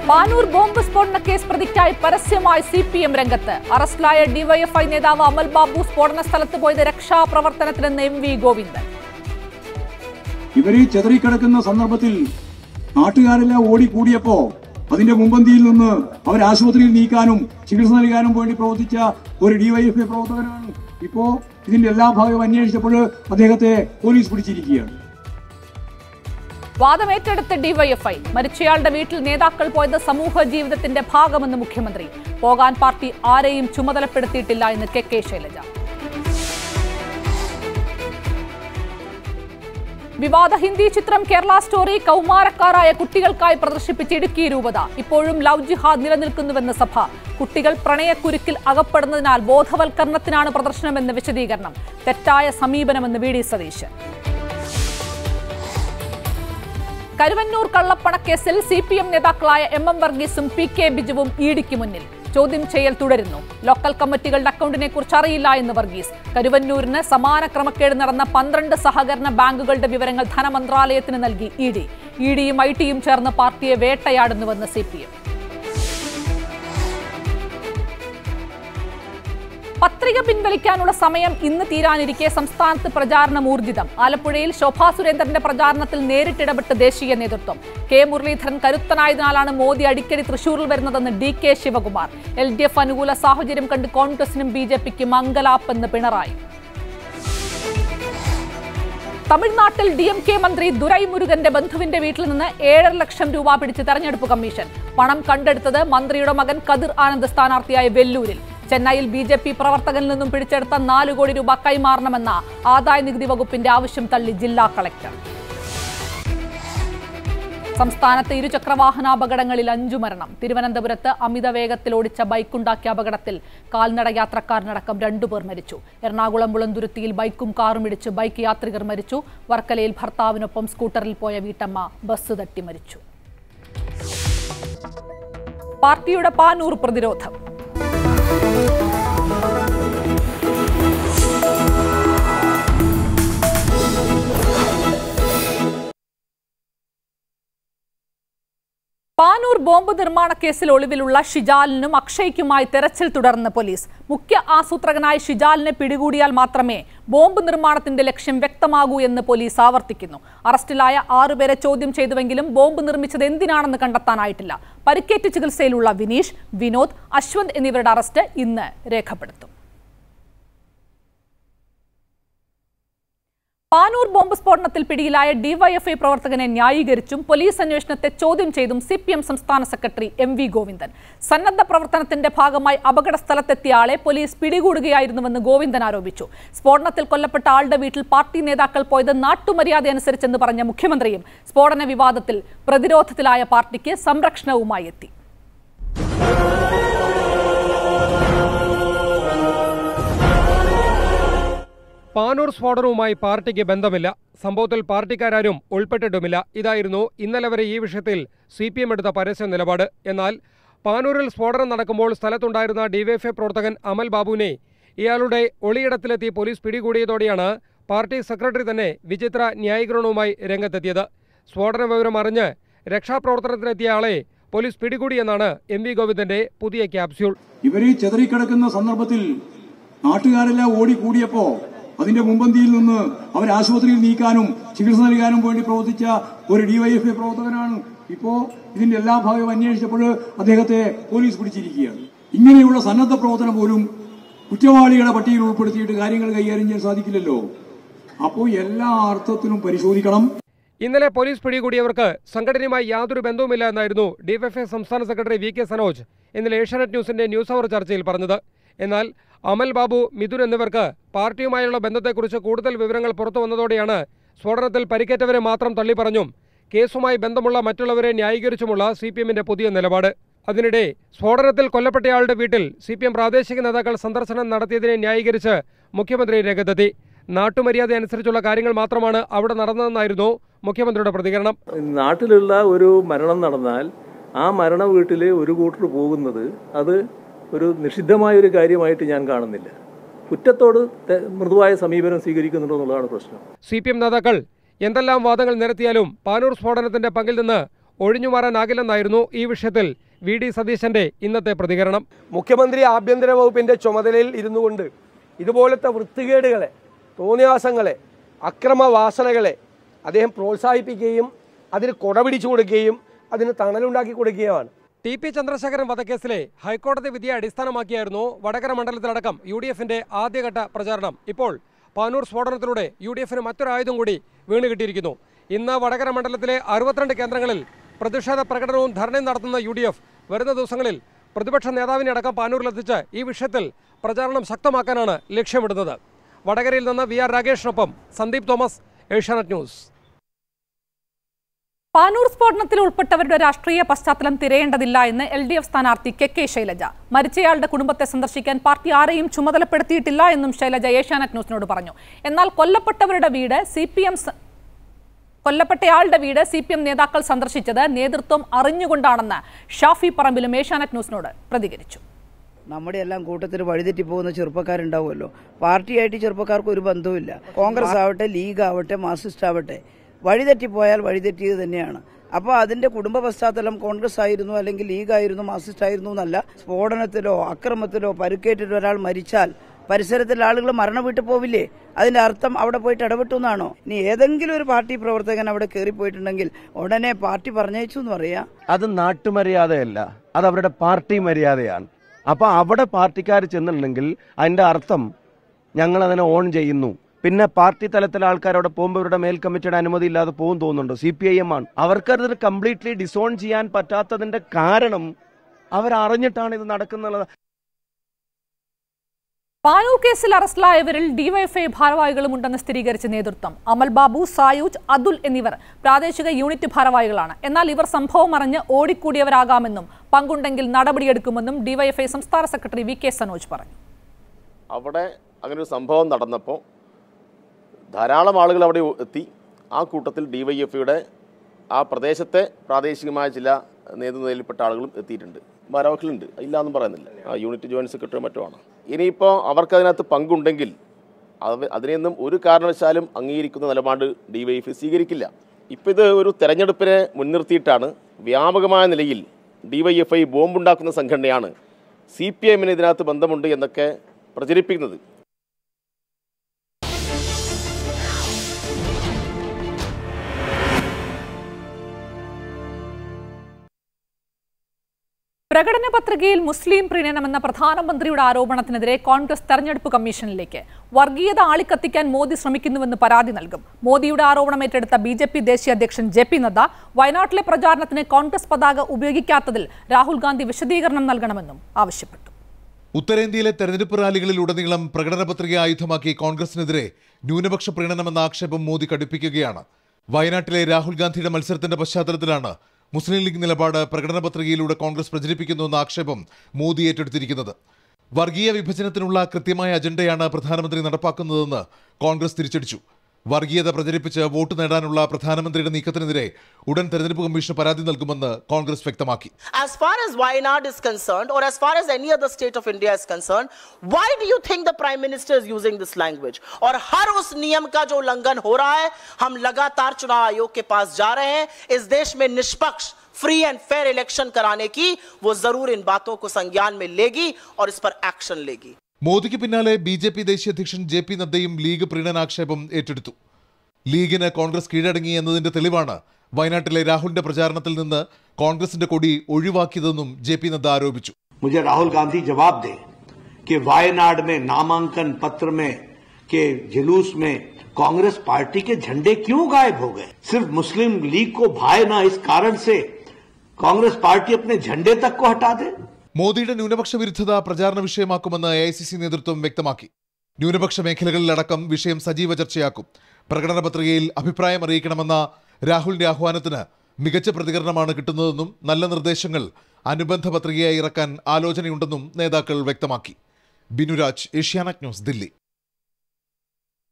Panoor bomb സ്ഫോടന case പ്രതിക്കായി പരസ്യമായി സി പി എം രംഗത്ത് അറസ്റ്റിലായ ഡിവൈഎഫ്ഐ നേതാവ് അമൽ ബാബു സ്ഫോടന സ്ഥലത്ത് പോയത് രക്ഷാപ്രവർത്തനത്തിനെന്ന് എം വി ഗോവിന്ദൻ ഇവര് ചെതറിക്കിടക്കുന്ന സന്ദർഭത്തിൽ നാട്ടുകാരെല്ലാം ഓടിക്കൂടിയപ്പോ അതിന്റെ മുമ്പന്തിയിൽ നിന്ന് അവർ ആശുപത്രിയിൽ നീക്കാനും ചികിത്സ നൽകാനും വേണ്ടി പ്രവർത്തിച്ച ഒരു ഡിവൈഎഫ്ഐ പ്രവർത്തകനാണ് ഇപ്പോ ഇതിന്റെ എല്ലാ ഭാഗവും അന്വേഷിച്ചപ്പോൾ അദ്ദേഹത്തെ പോലീസ് പിടിച്ചിരിക്കുകയാണ് വാദമേറ്റെടുത്ത ഡിവൈഎഫ്ഐ മരിച്ചയാളുടെ വീട്ടിൽ നേതാക്കൾ പോയത് സമൂഹ ജീവിതത്തിന്റെ ഭാഗമെന്ന് മുഖ്യമന്ത്രി പോകാൻ പാർട്ടി ആരെയും ചുമതലപ്പെടുത്തിയിട്ടില്ല എന്ന് കെ കെ ശൈലജ വിവാദ ഹിന്ദി ചിത്രം കേരള സ്റ്റോറി കൗമാരക്കാരായ കുട്ടികൾക്കായി പ്രദർശിപ്പിച്ച ഇടുക്കി രൂപത ഇപ്പോഴും ലവ് ജിഹാദ് നിലനിൽക്കുന്നുവെന്ന് സഭ കുട്ടികൾ പ്രണയക്കുരുക്കിൽ അകപ്പെടുന്നതിനാൽ ബോധവൽക്കരണത്തിനാണ് പ്രദർശനമെന്ന് വിശദീകരണം തെറ്റായ സമീപനമെന്ന് വി ഡി സതീശൻ കരുവന്നൂർ കള്ളപ്പണക്കേസിൽ സി പി എം നേതാക്കളായ എം എം വർഗീസും പി കെ ബിജുവും ഇഡിക്ക് മുന്നിൽ ചോദ്യം ചെയ്യൽ തുടരുന്നു ലോക്കൽ കമ്മിറ്റികളുടെ അക്കൗണ്ടിനെ കുറിച്ച് അറിയില്ല എന്ന് വർഗീസ് കരുവന്നൂരിന് സമാന ക്രമക്കേട് നടന്ന പന്ത്രണ്ട് സഹകരണ ബാങ്കുകളുടെ വിവരങ്ങൾ ധനമന്ത്രാലയത്തിന് നൽകി ഇ ഡി ഇ ഡിയും ഐ ടിയും ചേർന്ന് പാർട്ടിയെ വേട്ടയാടുന്നുവെന്ന് സി പി എം പത്രിക പിൻവലിക്കാനുള്ള സമയം ഇന്ന് തീരാനിരിക്കെ സംസ്ഥാനത്ത് പ്രചാരണം ഊർജിതം ആലപ്പുഴയിൽ ശോഭാ സുരേന്ദ്രന്റെ പ്രചാരണത്തിൽ നേരിട്ടിടപെട്ട് ദേശീയ നേതൃത്വം കെ മുരളീധരൻ കരുത്തനായതിനാലാണ് മോദി അടിക്കടി തൃശൂരിൽ വരുന്നതെന്ന് D K Shivakumar L D F അനുകൂല സാഹചര്യം കണ്ട് കോൺഗ്രസിനും ബി ജെ പിക്കും മംഗലാപ്പെന്ന് പിണറായി തമിഴ്നാട്ടിൽ ഡി എം കെ മന്ത്രി ദുരൈ മുരുകന്റെ ബന്ധുവിന്റെ വീട്ടിൽ നിന്ന് ഏഴര ലക്ഷം രൂപ പിടിച്ച് തെരഞ്ഞെടുപ്പ് കമ്മീഷൻ പണം കണ്ടെടുത്തത് മന്ത്രിയുടെ മകൻ കതിർ ആനന്ദ് സ്ഥാനാർത്ഥിയായ വെല്ലൂരിൽ ചെന്നൈയിൽ ബി ജെ പി പ്രവർത്തകനിൽ നിന്നും പിടിച്ചെടുത്ത നാല് കോടി രൂപ കൈമാറണമെന്ന ആദായ നികുതി വകുപ്പിന്റെ ആവശ്യം തള്ളി ജില്ലാ കളക്ടർ സംസ്ഥാനത്ത് ഇരുചക്രവാഹനാപകടങ്ങളിൽ അഞ്ചു മരണം തിരുവനന്തപുരത്ത് അമിത വേഗത്തിൽ ഓടിച്ച ബൈക്കുണ്ടാക്കിയ അപകടത്തിൽ കാൽനട യാത്രക്കാരനടക്കം രണ്ടുപേർ മരിച്ചു എറണാകുളം മുളന്തുരുത്തിയിൽ ബൈക്കും കാറും ഇടിച്ച് ബൈക്ക് യാത്രികർ മരിച്ചു വർക്കലയിൽ ഭർത്താവിനൊപ്പം സ്കൂട്ടറിൽ പോയ വീട്ടമ്മ ബസ് തട്ടി മരിച്ചു പാർട്ടിയുടെ പാനൂർ പ്രതിരോധം പാനൂർ ബോംബ് നിർമ്മാണ കേസിൽ ഒളിവിലുള്ള ഷിജാലിനും അക്ഷയ്ക്കുമായി തെരച്ചിൽ തുടർന്ന് പോലീസ് മുഖ്യ ആസൂത്രകനായ ഷിജാലിനെ പിടികൂടിയാൽ മാത്രമേ ബോംബ് നിർമ്മാണത്തിന്റെ ലക്ഷ്യം വ്യക്തമാകൂ എന്ന് പോലീസ് ആവർത്തിക്കുന്നു അറസ്റ്റിലായ ആറുപേരെ ചോദ്യം ചെയ്തുവെങ്കിലും ബോംബ് നിർമ്മിച്ചത് എന്തിനാണെന്ന് കണ്ടെത്താനായിട്ടില്ല പരിക്കേറ്റ് ചികിത്സയിലുള്ള വിനീഷ് വിനോദ് അശ്വന്ത് എന്നിവരുടെ അറസ്റ്റ് ഇന്ന് രേഖപ്പെടുത്തും പാനൂർ ബോംബ് സ്ഫോടനത്തിൽ പിടിയിലായ ഡിവൈഎഫ്ഐ പ്രവർത്തകനെ ന്യായീകരിച്ചും പോലീസ് അന്വേഷണത്തെ ചോദ്യം ചെയ്തും സി പി എം സംസ്ഥാന സെക്രട്ടറി എം വി ഗോവിന്ദൻ സന്നദ്ധ പ്രവർത്തനത്തിന്റെ ഭാഗമായി അപകട സ്ഥലത്തെത്തിയ ആളെ പോലീസ് പിടികൂടുകയായിരുന്നുവെന്ന് ഗോവിന്ദൻ ആരോപിച്ചു സ്ഫോടനത്തിൽ കൊല്ലപ്പെട്ട ആളുടെ വീട്ടിൽ പാർട്ടി നേതാക്കൾ പോയത് നാട്ടുമര്യാദ അനുസരിച്ചെന്ന് പറഞ്ഞ മുഖ്യമന്ത്രിയും സ്ഫോടന വിവാദത്തിൽ പ്രതിരോധത്തിലായ പാർട്ടിക്ക് സംരക്ഷണവുമായി എത്തി പാനൂർ സ്ഫോടനവുമായി പാർട്ടിക്ക് ബന്ധമില്ല സംഭവത്തിൽ പാർട്ടിക്കാരും ഉൾപ്പെട്ടിട്ടുമില്ല ഇതായിരുന്നു ഇന്നലെ വരെ ഈ വിഷയത്തിൽ സി പി എം എടുത്ത പരസ്യ നിലപാട് എന്നാൽ പാനൂരിൽ സ്ഫോടനം നടക്കുമ്പോൾ സ്ഥലത്തുണ്ടായിരുന്ന ഡിവൈഎഫ്ഐ പ്രവർത്തകൻ അമൽ ബാബുവിനെ ഇയാളുടെ ഒളിയിടത്തിലെത്തി പോലീസ് പിടികൂടിയതോടെയാണ് പാർട്ടി സെക്രട്ടറി തന്നെ വിചിത്ര ന്യായീകരണവുമായി രംഗത്തെത്തിയത് സ്ഫോടന വിവരം അറിഞ്ഞ് രക്ഷാപ്രവർത്തനത്തിനെത്തിയ ആളെ പോലീസ് പിടികൂടിയെന്നാണ് എം വി ഗോവിന്ദന്റെ പുതിയ ക്യാപ്സ്യൂൾ ഇവര് ചെതറിക്കിടക്കുന്ന സന്ദർഭത്തിൽ നാട്ടുകാരെല്ലാം ഓടിക്കൂടിയപ്പോ അതിന്റെ മുമ്പന്തിയിൽ നിന്ന് അവർ ആശുപത്രിയിൽ നീക്കാനും ചികിത്സ നൽകാനും വേണ്ടി പ്രവർത്തിച്ച ഒരു ഡിവൈഎഫ്ഐ പ്രവർത്തകനാണ് ഇപ്പോ ഇതിന്റെ എല്ലാ ഭാഗവും അന്വേഷിച്ചപ്പോൾ അദ്ദേഹത്തെ പോലീസ് പിടിച്ചിരിക്കുകയാണ് ഇങ്ങനെയുള്ള സന്നദ്ധ പ്രവർത്തനം പോലും കുറ്റവാളികളുടെ പട്ടികയിൽ ഉൾപ്പെടുത്തിയിട്ട് കാര്യങ്ങൾ കൈകാര്യം ചെയ്യാൻ സാധിക്കില്ലല്ലോ അപ്പോൾ എല്ലാ അർത്ഥത്തിലും പരിശോധിക്കണം ഇന്നലെ പോലീസ് പിടികൂടിയവർക്ക് സംഘടനയുമായി യാതൊരു ബന്ധവുമില്ല എന്നായിരുന്നു ഡിവൈഎഫ്ഐ സംസ്ഥാന സെക്രട്ടറി വി കെ സനോജ് ഇന്നലെ ഏഷ്യാനെറ്റ് ന്യൂസിന്റെ ന്യൂസ് അവർ ചർച്ചയിൽ പറഞ്ഞത് എന്നാൽ അമൽ ബാബു മിഥുൻ എന്നിവർക്ക് പാർട്ടിയുമായുള്ള ബന്ധത്തെക്കുറിച്ച് കൂടുതൽ വിവരങ്ങൾ പുറത്തു വന്നതോടെയാണ് സ്ഫോടനത്തിൽ പരിക്കേറ്റവരെ മാത്രം തള്ളിപ്പറഞ്ഞും കേസുമായി ബന്ധമുള്ള മറ്റുള്ളവരെ ന്യായീകരിച്ചുമുള്ള സി പി എമ്മിന്റെ പുതിയ നിലപാട് അതിനിടെ സ്ഫോടനത്തിൽ കൊല്ലപ്പെട്ടയാളുടെ വീട്ടിൽ സി പി എം പ്രാദേശിക നേതാക്കൾ സന്ദർശനം നടത്തിയതിനെ ന്യായീകരിച്ച് മുഖ്യമന്ത്രി രംഗത്തെത്തി നാട്ടുമര്യാദ അനുസരിച്ചുള്ള കാര്യങ്ങൾ മാത്രമാണ് അവിടെ നടന്നതെന്നായിരുന്നു മുഖ്യമന്ത്രിയുടെ പ്രതികരണം നാട്ടിലുള്ള ഒരു മരണം നടന്നാൽ ആ മരണ വീട്ടിൽ ഒരു കൂട്ടർ പോകുന്നത് അത് ഒരു നിഷിദ്ധമായ ഒരു കാര്യമായിട്ട് ഞാൻ കാണുന്നില്ല കുറ്റത്തോട് തെ- മൃദുവായ സമീപനം സ്വീകരിക്കുന്നുണ്ടോ എന്നുള്ളതാണ് പ്രശ്നം സി പി എം നേതാക്കൾ എന്തെല്ലാം വാദങ്ങൾ നിരത്തിയാലും പാനൂർ സ്ഫോടനത്തിന്റെ പങ്കിൽ നിന്ന് ഒഴിഞ്ഞുമാറാനാകില്ലെന്നായിരുന്നു ഈ വിഷയത്തിൽ വി ഡി സതീശന്റെ ഇന്നത്തെ പ്രതികരണം മുഖ്യമന്ത്രി ആഭ്യന്തര വകുപ്പിന്റെ ചുമതലയിൽ ഇരുന്നു കൊണ്ട് ഇതുപോലത്തെ വൃത്തികേടുകളെ തോന്നിയാസങ്ങളെ അക്രമവാസനകളെ അദ്ദേഹം പ്രോത്സാഹിപ്പിക്കുകയും അതിന് കൊടപിടിച്ചു കൊടുക്കുകയും അതിന് തണലുണ്ടാക്കി കൊടുക്കുകയുമാണ് ടി പി ചന്ദ്രശേഖരൻ വധക്കേസിലെ ഹൈക്കോടതി വിധിയെ അടിസ്ഥാനമാക്കിയായിരുന്നു വടകര മണ്ഡലത്തിലടക്കം യു ഡി എഫിന്റെ ആദ്യഘട്ട പ്രചാരണം ഇപ്പോൾ പാനൂർ സ്ഫോടനത്തിലൂടെ യു ഡി എഫിന് മറ്റൊരു ആയുധം കൂടി വീണ് കിട്ടിയിരിക്കുന്നു ഇന്ന് വടകര മണ്ഡലത്തിലെ അറുപത്തിരണ്ട് കേന്ദ്രങ്ങളിൽ പ്രതിഷേധ പ്രകടനവും ധർണയും നടത്തുന്ന യു ഡി എഫ് വരുന്ന ദിവസങ്ങളിൽ പ്രതിപക്ഷ നേതാവിനെ അടക്കം പാനൂരിലെത്തിച്ച് ഈ വിഷയത്തിൽ പ്രചാരണം ശക്തമാക്കാനാണ് ലക്ഷ്യമിടുന്നത് വടകരയിൽ നിന്ന് വി ആർ രാഗേഷിനൊപ്പം സന്ദീപ് തോമസ് ഏഷ്യാനെറ്റ് ന്യൂസ് പാനൂർ സ്ഫോടനത്തിൽ ഉൾപ്പെട്ടവരുടെ രാഷ്ട്രീയ പശ്ചാത്തലം തിരയേണ്ടതില്ല എന്ന് എൽ ഡി എഫ് സ്ഥാനാർത്ഥി കെ കെ ശൈലജ മരിച്ചയാളുടെ കുടുംബത്തെ സന്ദർശിക്കാൻ പാർട്ടി ആരെയും ചുമതലപ്പെടുത്തിയിട്ടില്ല എന്നും ശൈലജ ഏഷ്യാനെറ്റ് ന്യൂസിനോട് പറഞ്ഞു എന്നാൽ കൊല്ലപ്പെട്ടവരുടെ വീട് സി പി എം കൊല്ലപ്പെട്ടയാളുടെ വീട് സി പി എം നേതാക്കൾ സന്ദർശിച്ചത് നേതൃത്വം അറിഞ്ഞുകൊണ്ടാണെന്ന് ഷാഫി പറമ്പിലും ഏഷ്യാനെറ്റ് ന്യൂസിനോട് പ്രതികരിച്ചു നമ്മുടെ എല്ലാം കൂട്ടത്തിൽ വഴിതെറ്റി പോകുന്ന ചെറുപ്പക്കാരുണ്ടാവുമല്ലോ പാർട്ടിയായിട്ട് ചെറുപ്പക്കാർക്ക് ഒരു ബന്ധവുമില്ല കോൺഗ്രസ് ആവട്ടെ ലീഗ് ആവട്ടെ മാർക്സിസ്റ്റ് ആവട്ടെ വഴിതെറ്റിപ്പോയാൽ വഴിതെറ്റിയത് തന്നെയാണ് അപ്പോൾ അതിന്റെ കുടുംബ പശ്ചാത്തലം കോൺഗ്രസ് ആയിരുന്നു അല്ലെങ്കിൽ ലീഗ് ആയിരുന്നു മാർക്സിസ്റ്റ് ആയിരുന്നു എന്നല്ല സ്ഫോടനത്തിലോ അക്രമത്തിലോ പരുക്കേറ്റിട്ട് ഒരാൾ മരിച്ചാൽ പരിസരത്തിലെ ആളുകൾ മരണം വിട്ടു പോവില്ലേ അതിന്റെ അർത്ഥം അവിടെ പോയിട്ട് ഇടപെട്ടു എന്നാണോ ഇനി ഏതെങ്കിലും ഒരു പാർട്ടി പ്രവർത്തകൻ അവിടെ കയറിപ്പോയിട്ടുണ്ടെങ്കിൽ ഉടനെ പാർട്ടി പറഞ്ഞയച്ചു എന്ന് പറയാ അത് നാട്ടുമര്യാദയല്ല അത് അവരുടെ പാർട്ടി മര്യാദയാണ് അപ്പൊ അവിടെ പാർട്ടിക്കാർ ചെന്നിട്ടുണ്ടെങ്കിൽ അതിന്റെ അർത്ഥം ഞങ്ങൾ അതിനെ ഓൺ ചെയ്യുന്നു പിന്നെ പാർട്ടി തലത്തിലെ ആൾക്കാർ അവിടെ പോകുമ്പോൾ ഇവരുടെ മേൽ കമ്മിറ്റിയുടെ അനുമതി ഇല്ലാതെ പോകും തോന്നുന്നുണ്ടോ സി പി ഐ എം ആണ് അവർക്കത് കംപ്ലീറ്റ്ലി ഡിസോൺ ചെയ്യാൻ പറ്റാത്തതിന്റെ കാരണം അവരറിഞ്ഞിട്ടാണ് ഇത് നടക്കുന്നത് പാനൂർ കേസിൽ അറസ്റ്റിലായവരിൽ ഡിവൈഎഫ്ഐ ഭാരവാഹികളും ഉണ്ടെന്ന് സ്ഥിരീകരിച്ച നേതൃത്വം അമൽ ബാബു സായൂജ് അതുൽ എന്നിവർ പ്രാദേശിക യൂണിറ്റ് ഭാരവാഹികളാണ് എന്നാൽ ഇവർ സംഭവം അറിഞ്ഞ് ഓടിക്കൂടിയവരാകാമെന്നും പങ്കുണ്ടെങ്കിൽ നടപടിയെടുക്കുമെന്നും ഡിവൈഎഫ്ഐ സംസ്ഥാന സെക്രട്ടറി വി കെ സനോജ് പറഞ്ഞു അവിടെ അങ്ങനെ ഒരു സംഭവം നടന്നപ്പോൾ ധാരാളം ആളുകൾ അവിടെ എത്തി ആ കൂട്ടത്തിൽ ഡിവൈഎഫ്ഐയുടെ ആ പ്രദേശത്തെ പ്രാദേശികമായ ചില നേതൃനിലയിൽപ്പെട്ട ആളുകളും എത്തിയിട്ടുണ്ട് ഭാരവാഹികളുണ്ട് ഇല്ലാന്നും പറയുന്നില്ല ആ യൂണിറ്റ് ജോയിന്റ് സെക്രട്ടറി മറ്റുമാണ് ഇനിയിപ്പോൾ അവർക്ക് അതിനകത്ത് പങ്കുണ്ടെങ്കിൽ അവ അതിനെയൊന്നും ഒരു കാരണവശാലും അംഗീകരിക്കുന്ന നിലപാട് ഡിവൈഎഫ്ഐ സ്വീകരിക്കില്ല ഇപ്പോൾ ഇത് ഒരു തെരഞ്ഞെടുപ്പിനെ മുൻനിർത്തിയിട്ടാണ് വ്യാപകമായ നിലയിൽ ഡിവൈഎഫ്ഐ ബോംബുണ്ടാക്കുന്ന സംഘടനയാണ് സി പി എമ്മിന് ഇതിനകത്ത് ബന്ധമുണ്ട് എന്നൊക്കെ പ്രചരിപ്പിക്കുന്നത് പ്രകടന പത്രികയിൽ മുസ്ലിം പ്രീണനമെന്ന പ്രധാനമന്ത്രിയുടെ ആരോപണത്തിനെതിരെ കോൺഗ്രസ് തെരഞ്ഞെടുപ്പ് കമ്മീഷനിലേക്ക് വർഗീയത ആളിക്കത്തിക്കാൻ മോദി ശ്രമിക്കുന്നുവെന്ന് പരാതി നൽകും മോദിയുടെ ആരോപണം ഏറ്റെടുത്ത ബി ജെ പി ദേശീയ അധ്യക്ഷൻ ജെ പി നദ്ദ വയനാട്ടിലെ പ്രചാരണത്തിന് കോൺഗ്രസ് പതാക ഉപയോഗിക്കാത്തതിൽ രാഹുൽ ഗാന്ധി വിശദീകരണം നൽകണമെന്നും ആവശ്യപ്പെട്ടു ഉത്തരേന്ത്യയിലെ തെരഞ്ഞെടുപ്പ് റാലികളിലുടനീളം പ്രകടന പത്രിക ആയുധമാക്കി കോൺഗ്രസിനെതിരെ ന്യൂനപക്ഷ പ്രീണനമെന്ന ആക്ഷേപം മോദി കടുപ്പിക്കുകയാണ് വയനാട്ടിലെ രാഹുൽ ഗാന്ധിയുടെ മത്സരത്തിന്റെ പശ്ചാത്തലത്തിലാണ് മുസ്ലിം ലീഗ് നിലപാട് പ്രകടന പത്രികയിലൂടെ കോൺഗ്രസ് പ്രചരിപ്പിക്കുന്നുവെന്ന ആക്ഷേപം മോദി ഏറ്റെടുത്തിരിക്കുന്നത് വർഗീയ വിഭജനത്തിനുള്ള കൃത്യമായ അജണ്ടയാണ് പ്രധാനമന്ത്രി നടപ്പാക്കുന്നതെന്ന് കോൺഗ്രസ് തിരിച്ചടിച്ചു വർഗീയത പ്രചരിപ്പിച്ച് വോട്ട് നേടാനുള്ള പ്രധാനമന്ത്രിയുടെ നീക്കത്തിനെതിരെ ഉടൻ തെരഞ്ഞെടുപ്പ് കമ്മീഷന് പരാതി നൽകുമെന്ന് കോൺഗ്രസ് വ്യക്തമാക്കി As far as Wayanad is concerned, or as far as any other state of India is concerned, why do you think the Prime Minister is using this language? और हर उस नियम का जो उल्लंघन हो रहा है हम लगातार चुनाव आयोग के पास जा रहे हैं इस देश में निष्पक्ष फ्री एंड फेयर इलेक्शन कराने की वो जरूर इन बातों को संज्ञान में लेगी और इस पर एक्शन लेगी മോദിക്ക് പിന്നാലെ ബി ജെ പി ദേശീയ അധ്യക്ഷൻ ജെ പി നദ്ദയും ലീഗ് പ്രീണനാക്ഷേപം ഏറ്റെടുത്തു ലീഗിന് കോൺഗ്രസ് കീഴടങ്ങി എന്നതിന്റെ തെളിവാണ് വയനാട്ടിലെ രാഹുലിന്റെ പ്രചാരണത്തിൽ നിന്ന് കോൺഗ്രസിന്റെ കൊടി ഒഴിവാക്കിയതെന്നും ജെ പി നദ്ദ ആരോപിച്ചു मुझे राहुल गांधी जवाब दे कि वायनाड में नामांकन पत्र में के जुलूस में कांग्रेस पार्टी के झंडे क्यों गायब हो गए सिर्फ मुस्लिम लीग को भाए ना इस कारण से कांग्रेस पार्टी अपने झंडे तक को हटा दे മോദിയുടെ ന്യൂനപക്ഷ വിരുദ്ധത പ്രചാരണ വിഷയമാക്കുമെന്ന് എ ഐ സി സി നേതൃത്വം വ്യക്തമാക്കി ന്യൂനപക്ഷ മേഖലകളിലടക്കം വിഷയം സജീവ ചർച്ചയാക്കും പ്രകടന പത്രികയിൽ അഭിപ്രായം അറിയിക്കണമെന്ന രാഹുലിന്റെ ആഹ്വാനത്തിന് മികച്ച പ്രതികരണമാണ് കിട്ടുന്നതെന്നും നല്ല നിർദ്ദേശങ്ങൾ അനുബന്ധ പത്രികയായി ഇറക്കാൻ ആലോചനയുണ്ടെന്നും നേതാക്കൾ വ്യക്തമാക്കി ബിനുരാജ് ഏഷ്യാനെറ്റ് ന്യൂസ് ദില്ലി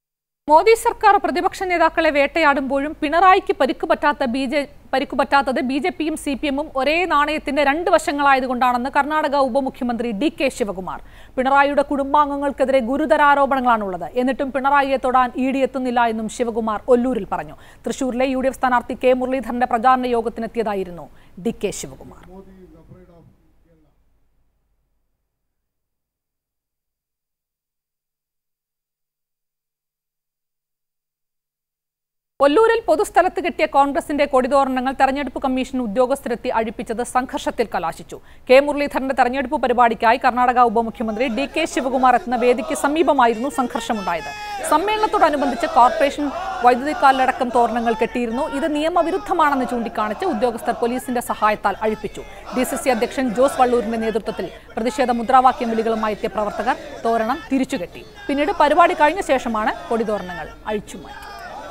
മോദി സർക്കാർ പ്രതിപക്ഷ നേതാക്കളെ വേട്ടയാടുമ്പോഴും പിണറായിക്ക് പരിക്കുപറ്റാത്ത ബി ജെ പരിക്കുപറ്റാത്തത് ബി ജെ പിയും സി പി എമ്മും ഒരേ നാണയത്തിന്റെ രണ്ട് വശങ്ങളായതുകൊണ്ടാണെന്ന് കർണാടക ഉപമുഖ്യമന്ത്രി ഡി കെ ശിവകുമാർ പിണറായിയുടെ കുടുംബാംഗങ്ങൾക്കെതിരെ ഗുരുതര ആരോപണങ്ങളാണുള്ളത് എന്നിട്ടും പിണറായിയെ തൊടാൻ ഇ ഡി എത്തുന്നില്ല എന്നും ശിവകുമാർ ഒല്ലൂരിൽ പറഞ്ഞു തൃശൂരിലെ യു ഡി എഫ് സ്ഥാനാർത്ഥി കെ മുരളീധരന്റെ പ്രചാരണ യോഗത്തിനെത്തിയതായിരുന്നു ഡി കെ ശിവകുമാർ ഒല്ലൂരിൽ പൊതുസ്ഥലത്ത് കിട്ടിയ കോൺഗ്രസിന്റെ കൊടിതോരണങ്ങൾ തെരഞ്ഞെടുപ്പ് കമ്മീഷൻ ഉദ്യോഗസ്ഥരെത്തി അഴിപ്പിച്ചത് സംഘർഷത്തിൽ കലാശിച്ചു കെ മുരളീധരന്റെ തെരഞ്ഞെടുപ്പ് പരിപാടിക്കായി കർണാടക ഉപമുഖ്യമന്ത്രി ഡി കെ ശിവകുമാർ എത്തുന്ന വേദിക്ക് സമീപമായിരുന്നു സംഘർഷമുണ്ടായത് സമ്മേളനത്തോടനുബന്ധിച്ച് കോർപ്പറേഷൻ വൈദ്യുതിക്കാലിലടക്കം തോരണങ്ങൾ കെട്ടിയിരുന്നു ഇത് നിയമവിരുദ്ധമാണെന്ന് ചൂണ്ടിക്കാണിച്ച് ഉദ്യോഗസ്ഥർ പോലീസിന്റെ സഹായത്താൽ അഴിപ്പിച്ചു ഡി സി സി അധ്യക്ഷൻ ജോസ് വള്ളൂരിന്റെ നേതൃത്വത്തിൽ പ്രതിഷേധ മുദ്രാവാക്യം വിളികളുമായി എത്തിയ പ്രവർത്തകർ തോരണം തിരിച്ചുകെട്ടി പിന്നീട് പരിപാടി കഴിഞ്ഞ ശേഷമാണ് കൊടിതോരണങ്ങൾ അഴിച്ചുമാറ്റി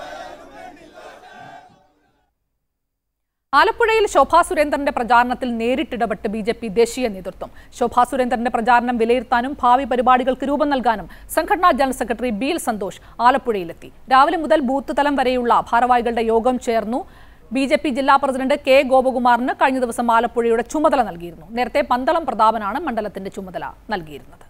ആലപ്പുഴയിൽ ശോഭാ സുരേന്ദ്രന്റെ പ്രചാരണത്തിൽ നേരിട്ടിടപെട്ട് ബി ജെ പി ദേശീയ നേതൃത്വം ശോഭാ സുരേന്ദ്രന്റെ പ്രചാരണം വിലയിരുത്താനും ഭാവി പരിപാടികൾക്ക് രൂപം നൽകാനും സംഘടനാ general secretary B L Santhosh ആലപ്പുഴയിലെത്തി രാവിലെ മുതൽ ബൂത്ത് തലം വരെയുള്ള ഭാരവാഹികളുടെ യോഗം ചേർന്നു ബി ജെ പി ജില്ലാ പ്രസിഡന്റ് കെ ഗോപകുമാറിന് കഴിഞ്ഞ ദിവസം ആലപ്പുഴയുടെ ചുമതല നൽകിയിരുന്നു നേരത്തെ പന്തളം പ്രതാപനാണ് മണ്ഡലത്തിന്റെ ചുമതല നൽകിയിരുന്നത്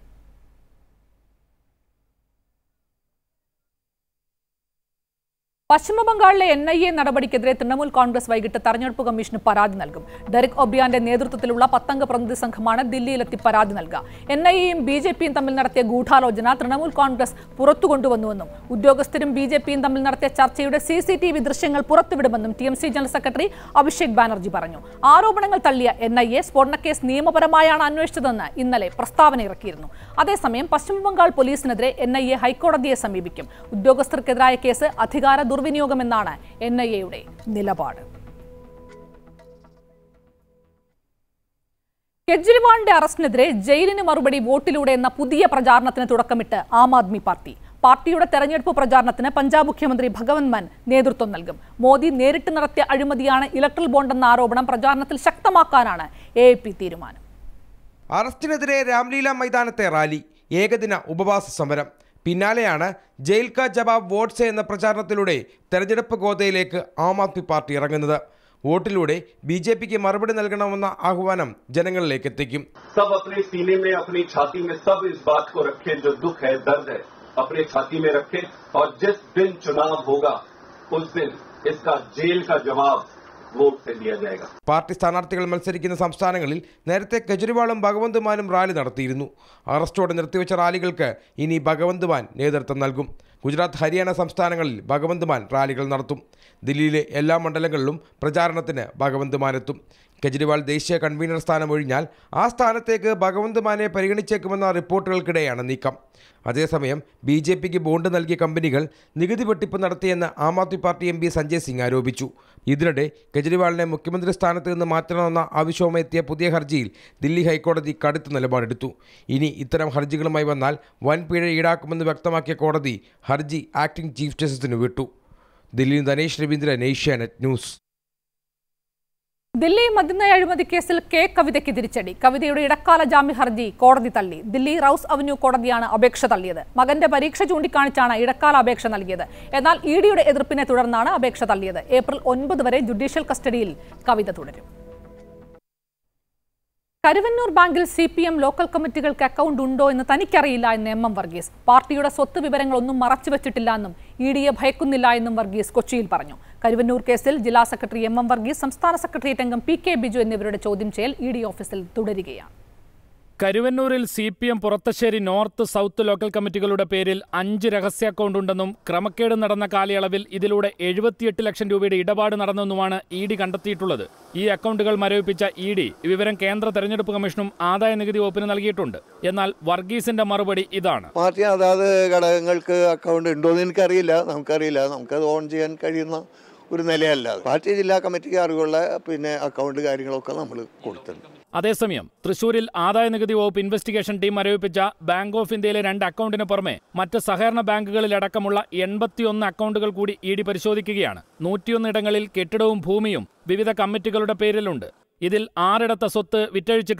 പശ്ചിമബംഗാളിലെ എൻ ഐ എ നടപടിക്കെതിരെ തൃണമൂൽ കോൺഗ്രസ് വൈകിട്ട് തെരഞ്ഞെടുപ്പ് കമ്മീഷന് പരാതി നൽകും ഡെറിക് ഒബ്രിയാന്റെ നേതൃത്വത്തിലുള്ള പത്തംഗ പ്രതിനിധി സംഘമാണ് ദില്ലിയിലെത്തി പരാതി നൽകുക എൻ ഐ എയും ബി ജെ പിയും തമ്മിൽ നടത്തിയ ഗൂഢാലോചന തൃണമൂൽ കോൺഗ്രസ് പുറത്തു കൊണ്ടുവന്നുവെന്നും ഉദ്യോഗസ്ഥരും ബി ജെ പിയും തമ്മിൽ നടത്തിയ ചർച്ചയുടെ സി സി ടി വി ദൃശ്യങ്ങൾ പുറത്തുവിടുമെന്നും T M C general secretary Abhishek Banerjee പറഞ്ഞു ആരോപണങ്ങൾ തള്ളിയ എൻ ഐ എ സ്ഫോടനക്കേസ് നിയമപരമായാണ് അന്വേഷിച്ചതെന്ന് ഇന്നലെ പ്രസ്താവന ഇറക്കിയിരുന്നു അതേസമയം പശ്ചിമബംഗാൾ പോലീസിനെതിരെ എൻ ഐ എ ഹൈക്കോടതിയെ സമീപിക്കും ഉദ്യോഗസ്ഥർക്കെതിരായ കേസ് അധികാര ദുർവിനിയോഗമെന്നാണ് എൻ ഐ എയുടെ നിലപാട് കെജ്രിവാളിന്റെ അറസ്റ്റിനെതിരെ ജയിലിന് മറുപടി വോട്ടിലൂടെ എന്ന പുതിയ പ്രചാരണത്തിന് തുടക്കമിട്ട് ആം ആദ്മി പാർട്ടി പാർട്ടിയുടെ തെരഞ്ഞെടുപ്പ് പ്രചാരണത്തിന് പഞ്ചാബ് മുഖ്യമന്ത്രി ഭഗവന്ത് മാൻ നേതൃത്വം നൽകും മോദി നേരിട്ട് നടത്തിയ അഴിമതിയാണ് ഇലക്ട്രൽ ബോണ്ടെന്ന ആരോപണം പ്രചാരണത്തിൽ ശക്തമാക്കാനാണ് എ തീരുമാനം അറസ്റ്റിനെതിരെ രാംലീല മൈതാനത്തെ റാലി ഏകദിന ഉപവാസ സമരം പിന്നാലെയാണ് ജയിൽ കാ ജവാബ് വോട്ട്സെ എന്ന പ്രചാരണത്തിലൂടെ തെരഞ്ഞെടുപ്പ് ഗോതയിലേക്ക് ആം ആദ്മി പാർട്ടി ഇറങ്ങുന്നത് വോട്ടിലൂടെ ബി ജെ പിക്ക് മറുപടി നൽകണമെന്ന ആഹ്വാനം ജനങ്ങളിലേക്ക് എത്തിക്കും सब अपने सीने में अपनी छाती में सब इस बात को रखें जो दुख है दर्द है अपने छाती में रखें और जिस दिन चुनाव होगा उस दिन इसका जेल का जवाब वोट से दिया जाएगा പാർട്ടി സ്ഥാനാർത്ഥികൾ മത്സരിക്കുന്ന സംസ്ഥാനങ്ങളിൽ നേരത്തെ കെജ്രിവാളും ഭഗവന്ത് മാനും റാലി നടത്തിയിരുന്നു അറസ്റ്റോടെ നിർത്തിവെച്ച റാലികൾക്ക് ഇനി ഭഗവന്ത് മാൻ നേതൃത്വം നൽകും ഗുജറാത്ത് ഹരിയാന സംസ്ഥാനങ്ങളിൽ ഭഗവന്ത് മാൻ റാലികൾ നടത്തും ദില്ലിയിലെ എല്ലാ മണ്ഡലങ്ങളിലും പ്രചാരണത്തിന് ഭഗവന്ത് മാൻ എത്തും കെജ്രിവാൾ ദേശീയ കൺവീനർ സ്ഥാനം ഒഴിഞ്ഞാൽ ആ സ്ഥാനത്തേക്ക് ഭഗവന്ത് മാനെ പരിഗണിച്ചേക്കുമെന്ന റിപ്പോർട്ടുകൾക്കിടെയാണ് നീക്കം അതേസമയം ബി ജെ പിക്ക് ബോണ്ട് നൽകിയ കമ്പനികൾ നികുതി വെട്ടിപ്പ് നടത്തിയെന്ന് Aam Aadmi party M P Sanjay Singh ആരോപിച്ചു ഇതിനിടെ കെജ്രിവാളിനെ മുഖ്യമന്ത്രി സ്ഥാനത്ത് നിന്ന് മാറ്റണമെന്ന ആവശ്യവുമായി എത്തിയ പുതിയ ഹർജിയിൽ ദില്ലി ഹൈക്കോടതി കടുത്ത നിലപാടെടുത്തു ഇനി ഇത്തരം ഹർജികളുമായി വന്നാൽ വൻ പിഴ ഈടാക്കുമെന്ന് വ്യക്തമാക്കിയ കോടതി ഹർജി ആക്ടിംഗ് ചീഫ് ജസ്റ്റിസിന് വിട്ടു ദില്ലിയിൽ ധനേഷ് രവീന്ദ്രൻ ഏഷ്യാനെറ്റ് ന്യൂസ് ദില്ലി മദ്യനയ അഴിമതി കേസിൽ കെ കവിതയ്ക്ക് തിരിച്ചടി കവിതയുടെ ഇടക്കാല ജാമ്യ ഹർജി കോടതി തള്ളി ദില്ലി റൌസ് അവന്യൂ കോടതിയാണ് അപേക്ഷ തള്ളിയത് മകന്റെ പരീക്ഷ ചൂണ്ടിക്കാണിച്ചാണ് ഇടക്കാല അപേക്ഷ നൽകിയത് എന്നാൽ ഇ ഡിയുടെ എതിർപ്പിനെ തുടർന്നാണ് അപേക്ഷ തള്ളിയത് ഏപ്രിൽ ഒൻപത് വരെ ജുഡീഷ്യൽ കസ്റ്റഡിയിൽ കവിത തുടരും കരുവന്നൂർ ബാങ്കിൽ സി പി എം ലോക്കൽ കമ്മിറ്റികൾക്ക് അക്കൗണ്ട് ഉണ്ടോ എന്ന് തനിക്കറിയില്ല എന്ന് എം എം വർഗീസ് പാർട്ടിയുടെ സ്വത്ത് വിവരങ്ങളൊന്നും മറച്ചുവെച്ചിട്ടില്ല എന്നും ഇ ഡിയെ ഭയക്കുന്നില്ല എന്നും വർഗീസ് കൊച്ചിയിൽ പറഞ്ഞു കരുവന്നൂർ കേസിൽ ജില്ലാ സെക്രട്ടറി എം എം വർഗീസ് സംസ്ഥാന സെക്രട്ടേറിയറ്റ് അംഗം പി കെ ബിജു എന്നിവരുടെ ചോദ്യം ചെയ്യൽ ഇ ഡി ഓഫീസിൽ തുടരുകയാണ് കരുവന്നൂരിൽ C P M Purathussery north south local കമ്മിറ്റികളുടെ പേരിൽ അഞ്ച് രഹസ്യ അക്കൗണ്ട് ഉണ്ടെന്നും ക്രമക്കേട് നടന്ന കാലയളവിൽ ഇതിലൂടെ എഴുപത്തിയെട്ട് ലക്ഷം രൂപയുടെ ഇടപാട് നടന്നെന്നുമാണ് ഇ ഡി കണ്ടെത്തിയിട്ടുള്ളത് ഈ അക്കൗണ്ടുകൾ മരവിപ്പിച്ച ഇ ഡി വിവരം കേന്ദ്ര തെരഞ്ഞെടുപ്പ് കമ്മീഷനും ആദായ നികുതി വകുപ്പിന് നൽകിയിട്ടുണ്ട് എന്നാൽ വർഗീസിന്റെ മറുപടി ഇതാണ് പാർട്ടി അതാത് ഘടകങ്ങൾക്ക് അക്കൗണ്ട് ഉണ്ടോ എന്ന് എനിക്കറിയില്ല നമുക്കറിയില്ല നമുക്കത് ഓൺ ചെയ്യാൻ കഴിയുന്ന ഒരു നിലയല്ല പാർട്ടി ജില്ലാ കമ്മിറ്റിക്ക് അറിവുള്ള പിന്നെ അക്കൗണ്ട് കാര്യങ്ങളൊക്കെ നമ്മൾ കൊടുത്തിട്ടുണ്ട് അതേസമയം തൃശൂരിൽ ആദായ നികുതി വകുപ്പ് ഇൻവെസ്റ്റിഗേഷൻ ടീം മരവിപ്പിച്ച ബാങ്ക് ഓഫ് ഇന്ത്യയിലെ രണ്ട് അക്കൗണ്ടിന് പുറമെ മറ്റ് സഹകരണ ബാങ്കുകളിലടക്കമുള്ള എൺപത്തിയൊന്ന് അക്കൗണ്ടുകൾ കൂടി ഇ ഡി പരിശോധിക്കുകയാണ് നൂറ്റിയൊന്ന് ഇടങ്ങളിൽ കെട്ടിടവും ഭൂമിയും വിവിധ കമ്മിറ്റികളുടെ പേരിലുണ്ട് ഇതിൽ ആറിടത്ത സ്വത്ത് വിറ്റഴിച്ചിട്ടുണ്ട്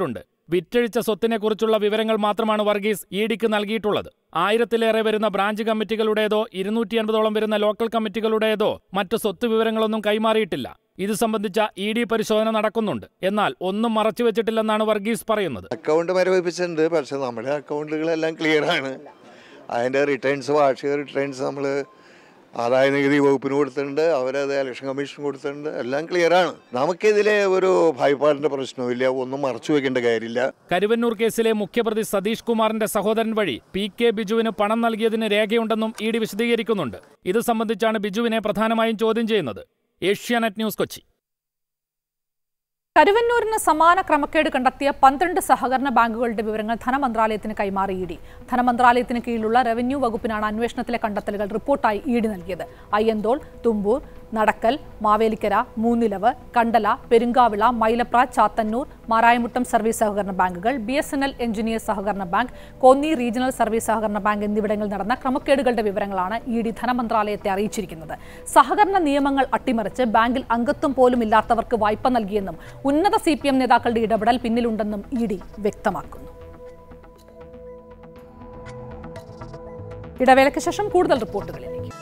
വിറ്റഴിച്ച സ്വത്തിനെക്കുറിച്ചുള്ള വിവരങ്ങൾ മാത്രമാണ് വർഗീസ് ഇ ഡിക്ക് നൽകിയിട്ടുള്ളത് ആയിരത്തിലേറെ വരുന്ന ബ്രാഞ്ച് കമ്മിറ്റികളുടേതോ ഇരുന്നൂറ്റി അൻപതോളം വരുന്ന ലോക്കൽ കമ്മിറ്റികളുടേതോ മറ്റ് സ്വത്ത് വിവരങ്ങളൊന്നും കൈമാറിയിട്ടില്ല ഇത് സംബന്ധിച്ച ഇ ഡി പരിശോധന നടക്കുന്നുണ്ട് എന്നാൽ ഒന്നും മറച്ചുവെച്ചിട്ടില്ലെന്നാണ് വർഗീസ് പറയുന്നത് അക്കൗണ്ട് മരവിപ്പിച്ചിട്ടുണ്ട് പക്ഷെ നമ്മുടെ അക്കൗണ്ടുകളെല്ലാം ക്ലിയർ ആണ് അതിൻ്റെ റിട്ടേൺസ് വാർഷിക റിട്ടേൺസ് നമ്മൾ ആദായ നികുതി വകുപ്പിന് കൊടുത്തിട്ടുണ്ട് അവരത് ഇലക്ഷൻ കമ്മീഷൻ കൊടുത്തിട്ടുണ്ട് എല്ലാം ക്ലിയർ ആണ് നമുക്കിതിലെ ഒരു ഭയപ്പാടിൻ്റെ പ്രശ്നമില്ല ഒന്നും മറച്ചു വെക്കേണ്ട കാര്യമില്ല കരുവന്നൂർ കേസിലെ മുഖ്യപ്രതി സതീഷ് കുമാറിന്റെ സഹോദരൻ വഴി പി കെ ബിജുവിന് പണം നൽകിയതിന് രേഖയുണ്ടെന്നും ഇ ഡി വിശദീകരിക്കുന്നുണ്ട് ഇത് സംബന്ധിച്ചാണ് ബിജുവിനെ പ്രധാനമായും ചോദ്യം ചെയ്യുന്നത് ഏഷ്യാനെറ്റ് ന്യൂസ് കൊച്ചി കരുവന്നൂരിന് സമാന ക്രമക്കേട് കണ്ടെത്തിയ പന്ത്രണ്ട് സഹകരണ ബാങ്കുകളുടെ വിവരങ്ങൾ ധനമന്ത്രാലയത്തിന് കൈമാറി ഇ ഡി ധനമന്ത്രാലയത്തിന് കീഴിലുള്ള റവന്യൂ വകുപ്പിനാണ് അന്വേഷണത്തിലെ കണ്ടെത്തലുകൾ റിപ്പോർട്ടായി ഇ ഡി നൽകിയത് അയ്യന്തോൾ തുമ്പൂർ നടക്കൽ മാവേലിക്കര മൂന്നിലവ് കണ്ടല പെരുങ്കാവിള മൈലപ്ര ചാത്തന്നൂർ മാരായമുട്ടം സർവീസ് സഹകരണ ബാങ്കുകൾ B S N L engineer സഹകരണ ബാങ്ക് കോന്നി റീജിയണൽ സർവീസ് സഹകരണ ബാങ്ക് എന്നിവിടങ്ങളിൽ നടന്ന ക്രമക്കേടുകളുടെ വിവരങ്ങളാണ് ഇ ഡി ധനമന്ത്രാലയത്തെ അറിയിച്ചിരിക്കുന്നത് സഹകരണ നിയമങ്ങൾ അട്ടിമറിച്ച് ബാങ്കിൽ അംഗത്വം പോലും ഇല്ലാത്തവർക്ക് വായ്പ നൽകിയെന്നും ഉന്നത സി പി എം നേതാക്കളുടെ ഇടപെടൽ പിന്നിലുണ്ടെന്നും ഇ ഡി വ്യക്തമാക്കുന്നു ഇടവേളയ്ക്ക് ശേഷം കൂടുതൽ റിപ്പോർട്ടുകളിലേക്ക്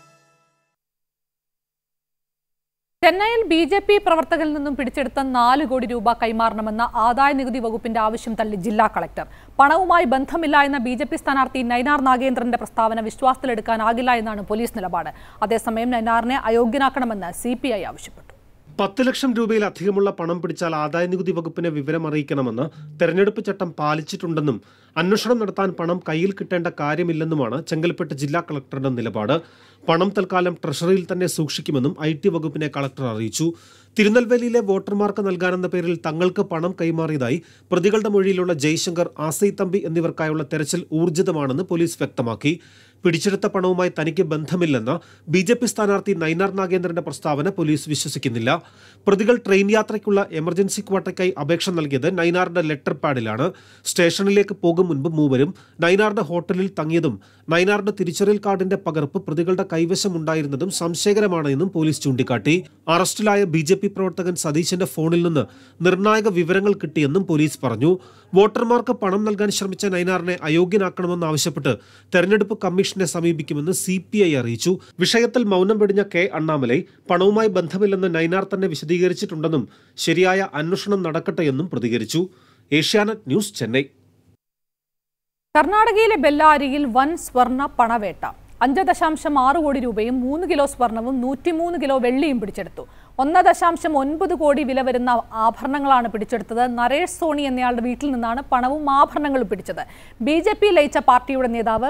ചെന്നൈയിൽ ബി ജെ പി പ്രവർത്തകരിൽ നിന്നും പിടിച്ചെടുത്ത നാല് കോടി രൂപ കൈമാറണമെന്ന ആദായ നികുതി വകുപ്പിന്റെ ആവശ്യം തള്ളി ജില്ലാ കളക്ടർ പണവുമായി ബന്ധമില്ല എന്ന ബി ജെ പി സ്ഥാനാർത്ഥി നൈനാർ നാഗേന്ദ്രന്റെ പ്രസ്താവന വിശ്വാസത്തിലെടുക്കാനാകില്ല എന്നാണ് പോലീസ് നിലപാട് അതേസമയം നൈനാറിനെ അയോഗ്യനാക്കണമെന്ന് സി ആവശ്യപ്പെട്ടു പത്ത് ലക്ഷം രൂപയിലധികമുള്ള പണം പിടിച്ചാൽ ആദായനികുതി വകുപ്പിനെ വിവരം അറിയിക്കണമെന്ന് തെരഞ്ഞെടുപ്പ് ചട്ടം പാലിച്ചിട്ടുണ്ടെന്നും അന്വേഷണം നടത്താൻ പണം കയ്യിൽ കിട്ടേണ്ട കാര്യമില്ലെന്നുമാണ് ചെങ്കൽപ്പെട്ട് ജില്ലാ കളക്ടറുടെ നിലപാട് പണം തൽക്കാലം ട്രഷറിയിൽ തന്നെ സൂക്ഷിക്കുമെന്നും ഐ ടി വകുപ്പിനെ കളക്ടർ അറിയിച്ചു തിരുനെൽവേലിയിലെ വോട്ടർമാർക്ക് നൽകാനെന്ന പേരിൽ തങ്ങൾക്ക് പണം കൈമാറിയതായി പ്രതികളുടെ മൊഴിയിലുള്ള ജയ്ശങ്കർ ആസൈ തമ്പി എന്നിവർക്കായുള്ള തെരച്ചിൽ ഊർജിതമാണെന്ന് പോലീസ് വ്യക്തമാക്കി പിടിച്ചെടുത്ത പണവുമായി തനിക്ക് ബന്ധമില്ലെന്ന ബി ജെ പി സ്ഥാനാർത്ഥി നൈനാർ നാഗേന്ദ്രന്റെ പ്രസ്താവന പോലീസ് വിശ്വസിക്കുന്നില്ല പ്രതികൾ ട്രെയിൻ യാത്രയ്ക്കുള്ള എമർജൻസി ക്വാട്ടയ്ക്കായി അപേക്ഷ നൽകിയത് നൈനാറിന്റെ ലെറ്റർ പാഡിലാണ് സ്റ്റേഷനിലേക്ക് പോകും മുൻപ് മൂവരും നൈനാറിന്റെ ഹോട്ടലിൽ തങ്ങിയതും നൈനാറിന്റെ തിരിച്ചറിയൽ കാർഡിന്റെ പകർപ്പ് പ്രതികളുടെ കൈവശമുണ്ടായിരുന്നതും സംശയകരമാണ് എന്നും പോലീസ് ചൂണ്ടിക്കാട്ടി അറസ്റ്റിലായ ബി ജെ പി പ്രവർത്തകൻ സതീശന്റെ ഫോണിൽ നിന്ന് നിർണായക വിവരങ്ങൾ കിട്ടിയെന്നും പോലീസ് പറഞ്ഞു വോട്ടർമാർക്ക് പണം നൽകാൻ ശ്രമിച്ച നൈനാറിനെ അയോഗ്യനാക്കണമെന്നാവശ്യപ്പെട്ട് തെരഞ്ഞെടുപ്പ് കമ്മീഷനെ സമീപിക്കുമെന്ന് സി പി ഐ അറിയിച്ചു വിഷയത്തിൽ മൗനം വെടിഞ്ഞ കെ അണ്ണാമലൈ പണവുമായി ബന്ധമില്ലെന്ന് നൈനാർ തന്നെ വിശദീകരിച്ചിട്ടുണ്ടെന്നും ശരിയായ അന്വേഷണം നടക്കട്ടെ എന്നും പ്രതികരിച്ചു ഏഷ്യാനെറ്റ് ന്യൂസ് ചെന്നൈ കർണാടകയിലെ ബെല്ലാരിയിൽ വൻ സ്വർണ്ണ പണവേട്ട അഞ്ച് ദശാംശം ആറ് കോടി രൂപയും മൂന്ന് കിലോ സ്വർണവും നൂറ്റിമൂന്ന് കിലോ വെള്ളിയും പിടിച്ചെടുത്തു ഒന്ന് ദശാംശം ഒൻപത് കോടി വില വരുന്ന ആഭരണങ്ങളാണ് പിടിച്ചെടുത്തത് നരേഷ് സോണി എന്നയാളുടെ വീട്ടിൽ നിന്നാണ് പണവും ആഭരണങ്ങളും പിടിച്ചത് ബി ജെ പി ലയിച്ച പാർട്ടിയുടെ നേതാവ്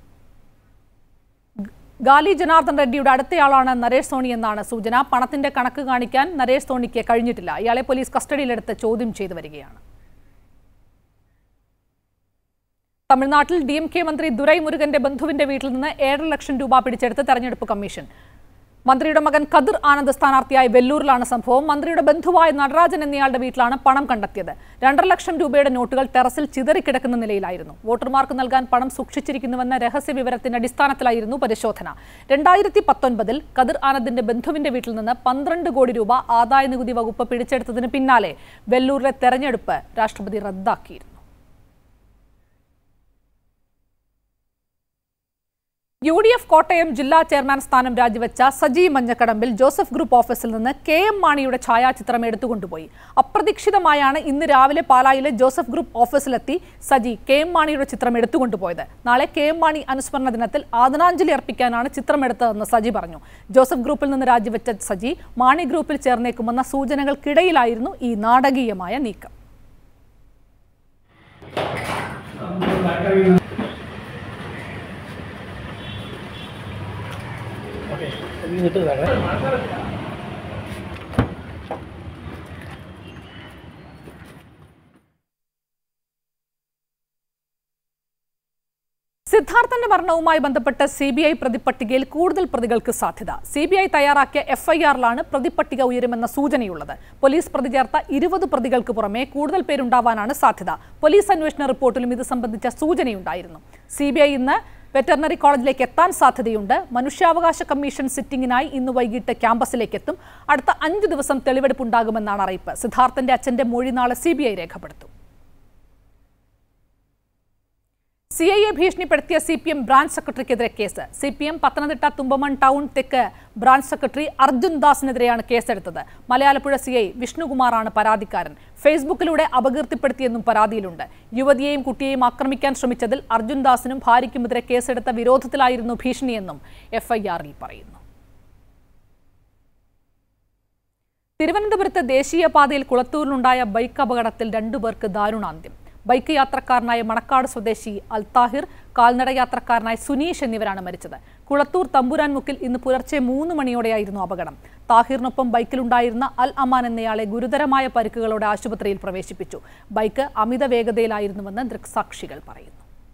ഗാലി ജനാർദ്ദൻ റെഡ്ഡിയുടെ അടുത്തയാളാണ് നരേഷ് സോണി എന്നാണ് സൂചന പണത്തിന്റെ കണക്ക് കാണിക്കാൻ നരേഷ് സോണിക്ക് കഴിഞ്ഞിട്ടില്ല ഇയാളെ പോലീസ് കസ്റ്റഡിയിലെടുത്ത് ചോദ്യം ചെയ്തു വരികയാണ് തമിഴ്നാട്ടിൽ ഡി എം കെ മന്ത്രി ദുരൈ മുരുകന്റെ ബന്ധുവിന്റെ വീട്ടിൽ നിന്ന് ഏഴര ലക്ഷം രൂപ പിടിച്ചെടുത്ത് തെരഞ്ഞെടുപ്പ് കമ്മീഷൻ മന്ത്രിയുടെ മകൻ കതിർ ആനന്ദ് സ്ഥാനാർത്ഥിയായ വെല്ലൂരിലാണ് സംഭവം മന്ത്രിയുടെ ബന്ധുവായ നടരാജൻ എന്നയാളുടെ വീട്ടിലാണ് പണം കണ്ടെത്തിയത് രണ്ടര ലക്ഷം രൂപയുടെ നോട്ടുകൾ ടെറസിൽ ചിതറിക്കിടക്കുന്ന നിലയിലായിരുന്നു വോട്ടർമാർക്ക് നൽകാൻ പണം സൂക്ഷിച്ചിരിക്കുന്നുവെന്ന രഹസ്യ വിവരത്തിന്റെ അടിസ്ഥാനത്തിലായിരുന്നു പരിശോധന രണ്ടായിരത്തി പത്തൊൻപതിൽ കതിർ ആനന്ദിന്റെ ബന്ധുവിന്റെ വീട്ടിൽ നിന്ന് പന്ത്രണ്ട് കോടി രൂപ ആദായ നികുതി വകുപ്പ് പിടിച്ചെടുത്തതിന് പിന്നാലെ വെല്ലൂരിലെ തെരഞ്ഞെടുപ്പ് രാഷ്ട്രപതി റദ്ദാക്കിയിരുന്നു യു ഡി എഫ് കോട്ടയം ജില്ലാ ചെയർമാൻ സ്ഥാനം രാജിവെച്ച സജി മഞ്ഞക്കടമ്പിൽ ജോസഫ് ഗ്രൂപ്പ് ഓഫീസിൽ നിന്ന് കെ എം മാണിയുടെ ഛായാചിത്രം എടുത്തുകൊണ്ടുപോയി അപ്രതീക്ഷിതമായാണ് ഇന്ന് രാവിലെ പാലായിലെ ജോസഫ് ഗ്രൂപ്പ് ഓഫീസിലെത്തി സജി കെ എം മാണിയുടെ ചിത്രം എടുത്തുകൊണ്ടുപോയത് നാളെ കെ എം മാണി അനുസ്മരണ ദിനത്തിൽ ആദരാഞ്ജലി അർപ്പിക്കാനാണ് ചിത്രം എടുത്തതെന്ന് സജി പറഞ്ഞു ജോസഫ് ഗ്രൂപ്പിൽ നിന്ന് രാജിവെച്ച സജി മാണി ഗ്രൂപ്പിൽ ചേർന്നേക്കുമെന്ന സൂചനകൾക്കിടയിലായിരുന്നു ഈ നാടകീയമായ നീക്കം സിദ്ധാർത്ഥന്റെ മരണവുമായി ബന്ധപ്പെട്ട് സി ബി ഐ പ്രതിപട്ടികയിൽ കൂടുതൽ പ്രതികൾക്ക് സാധ്യത സി ബി ഐ തയ്യാറാക്കിയ എഫ്ഐആറിലാണ് പ്രതിപട്ടിക ഉയരുമെന്ന സൂചനയുള്ളത് പോലീസ് പ്രതി ചേർത്ത ഇരുപത് പ്രതികൾക്ക് പുറമെ കൂടുതൽ പേരുണ്ടാവാനാണ് സാധ്യത പോലീസ് അന്വേഷണ റിപ്പോർട്ടിലും ഇത് സംബന്ധിച്ച സൂചനയുണ്ടായിരുന്നു സി ബി ഐ ഇന്ന് വെറ്ററിനറി കോളേജിലേക്ക് എത്താൻ സാധ്യതയുണ്ട് മനുഷ്യാവകാശ കമ്മീഷൻ സിറ്റിംഗിനായി ഇന്ന് വൈകിട്ട് ക്യാമ്പസിലേക്ക് എത്തും അടുത്ത അഞ്ച് ദിവസം തെളിവെടുപ്പുണ്ടാകുമെന്നാണ് അറിയിപ്പ് സിദ്ധാർത്ഥന്റെ അച്ഛന്റെ മൊഴി നാളെ സി രേഖപ്പെടുത്തും സി ഐ എ ഭീഷണിപ്പെടുത്തിയ സി പി എം ബ്രാഞ്ച് സെക്രട്ടറിക്കെതിരെ കേസ് C P M Pathanamthitta Thumpamon town തെക്ക് ബ്രാഞ്ച് സെക്രട്ടറി അർജുൻ ദാസിനെതിരെയാണ് കേസെടുത്തത് മലയാളപ്പുഴ സി ഐ വിഷ്ണുകുമാറാണ് പരാതിക്കാരൻ ഫേസ്ബുക്കിലൂടെ അപകീർത്തിപ്പെടുത്തിയെന്നും പരാതിയിലുണ്ട് യുവതിയെയും കുട്ടിയെയും ആക്രമിക്കാൻ ശ്രമിച്ചതിൽ അർജുൻ ദാസിനും ഭാര്യയ്ക്കുമെതിരെ കേസെടുത്ത വിരോധത്തിലായിരുന്നു ഭീഷണിയെന്നും എഫ്ഐആറിൽ പറയുന്നു തിരുവനന്തപുരത്ത് ദേശീയപാതയിൽ കുളത്തൂരിലുണ്ടായ ബൈക്ക് അപകടത്തിൽ രണ്ടുപേർക്ക് ദാരുണാന്ത്യം ബൈക്ക് യാത്രക്കാരനായ മണക്കാട് സ്വദേശി അൽത്താഹിർ കാൽനട യാത്രക്കാരനായ സുനീഷ് എന്നിവരാണ് മരിച്ചത് കുളത്തൂർ തമ്പുരാൻമുക്കിൽ ഇന്ന് പുലർച്ചെ മൂന്ന് മണിയോടെയായിരുന്നു അപകടം താഹിറിനൊപ്പം ബൈക്കിലുണ്ടായിരുന്ന അൽ അമാൻ എന്നയാളെ ഗുരുതരമായ പരിക്കുകളോടെ ആശുപത്രിയിൽ പ്രവേശിപ്പിച്ചു ബൈക്ക് അമിത വേഗതയിലായിരുന്നുവെന്ന് ദൃക്സാക്ഷികൾ പറയുന്നു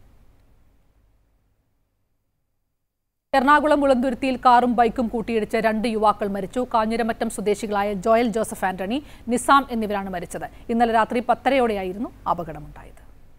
എറണാകുളം മുളന്തുരുത്തിയിൽ കാറും ബൈക്കും കൂട്ടിയിടിച്ച് രണ്ട് യുവാക്കൾ മരിച്ചു കാഞ്ഞിരമറ്റം സ്വദേശികളായ ജോയൽ ജോസഫ് ആന്റണി നിസാം എന്നിവരാണ് മരിച്ചത് ഇന്നലെ രാത്രി പത്തരയോടെയായിരുന്നു അപകടമുണ്ടായത്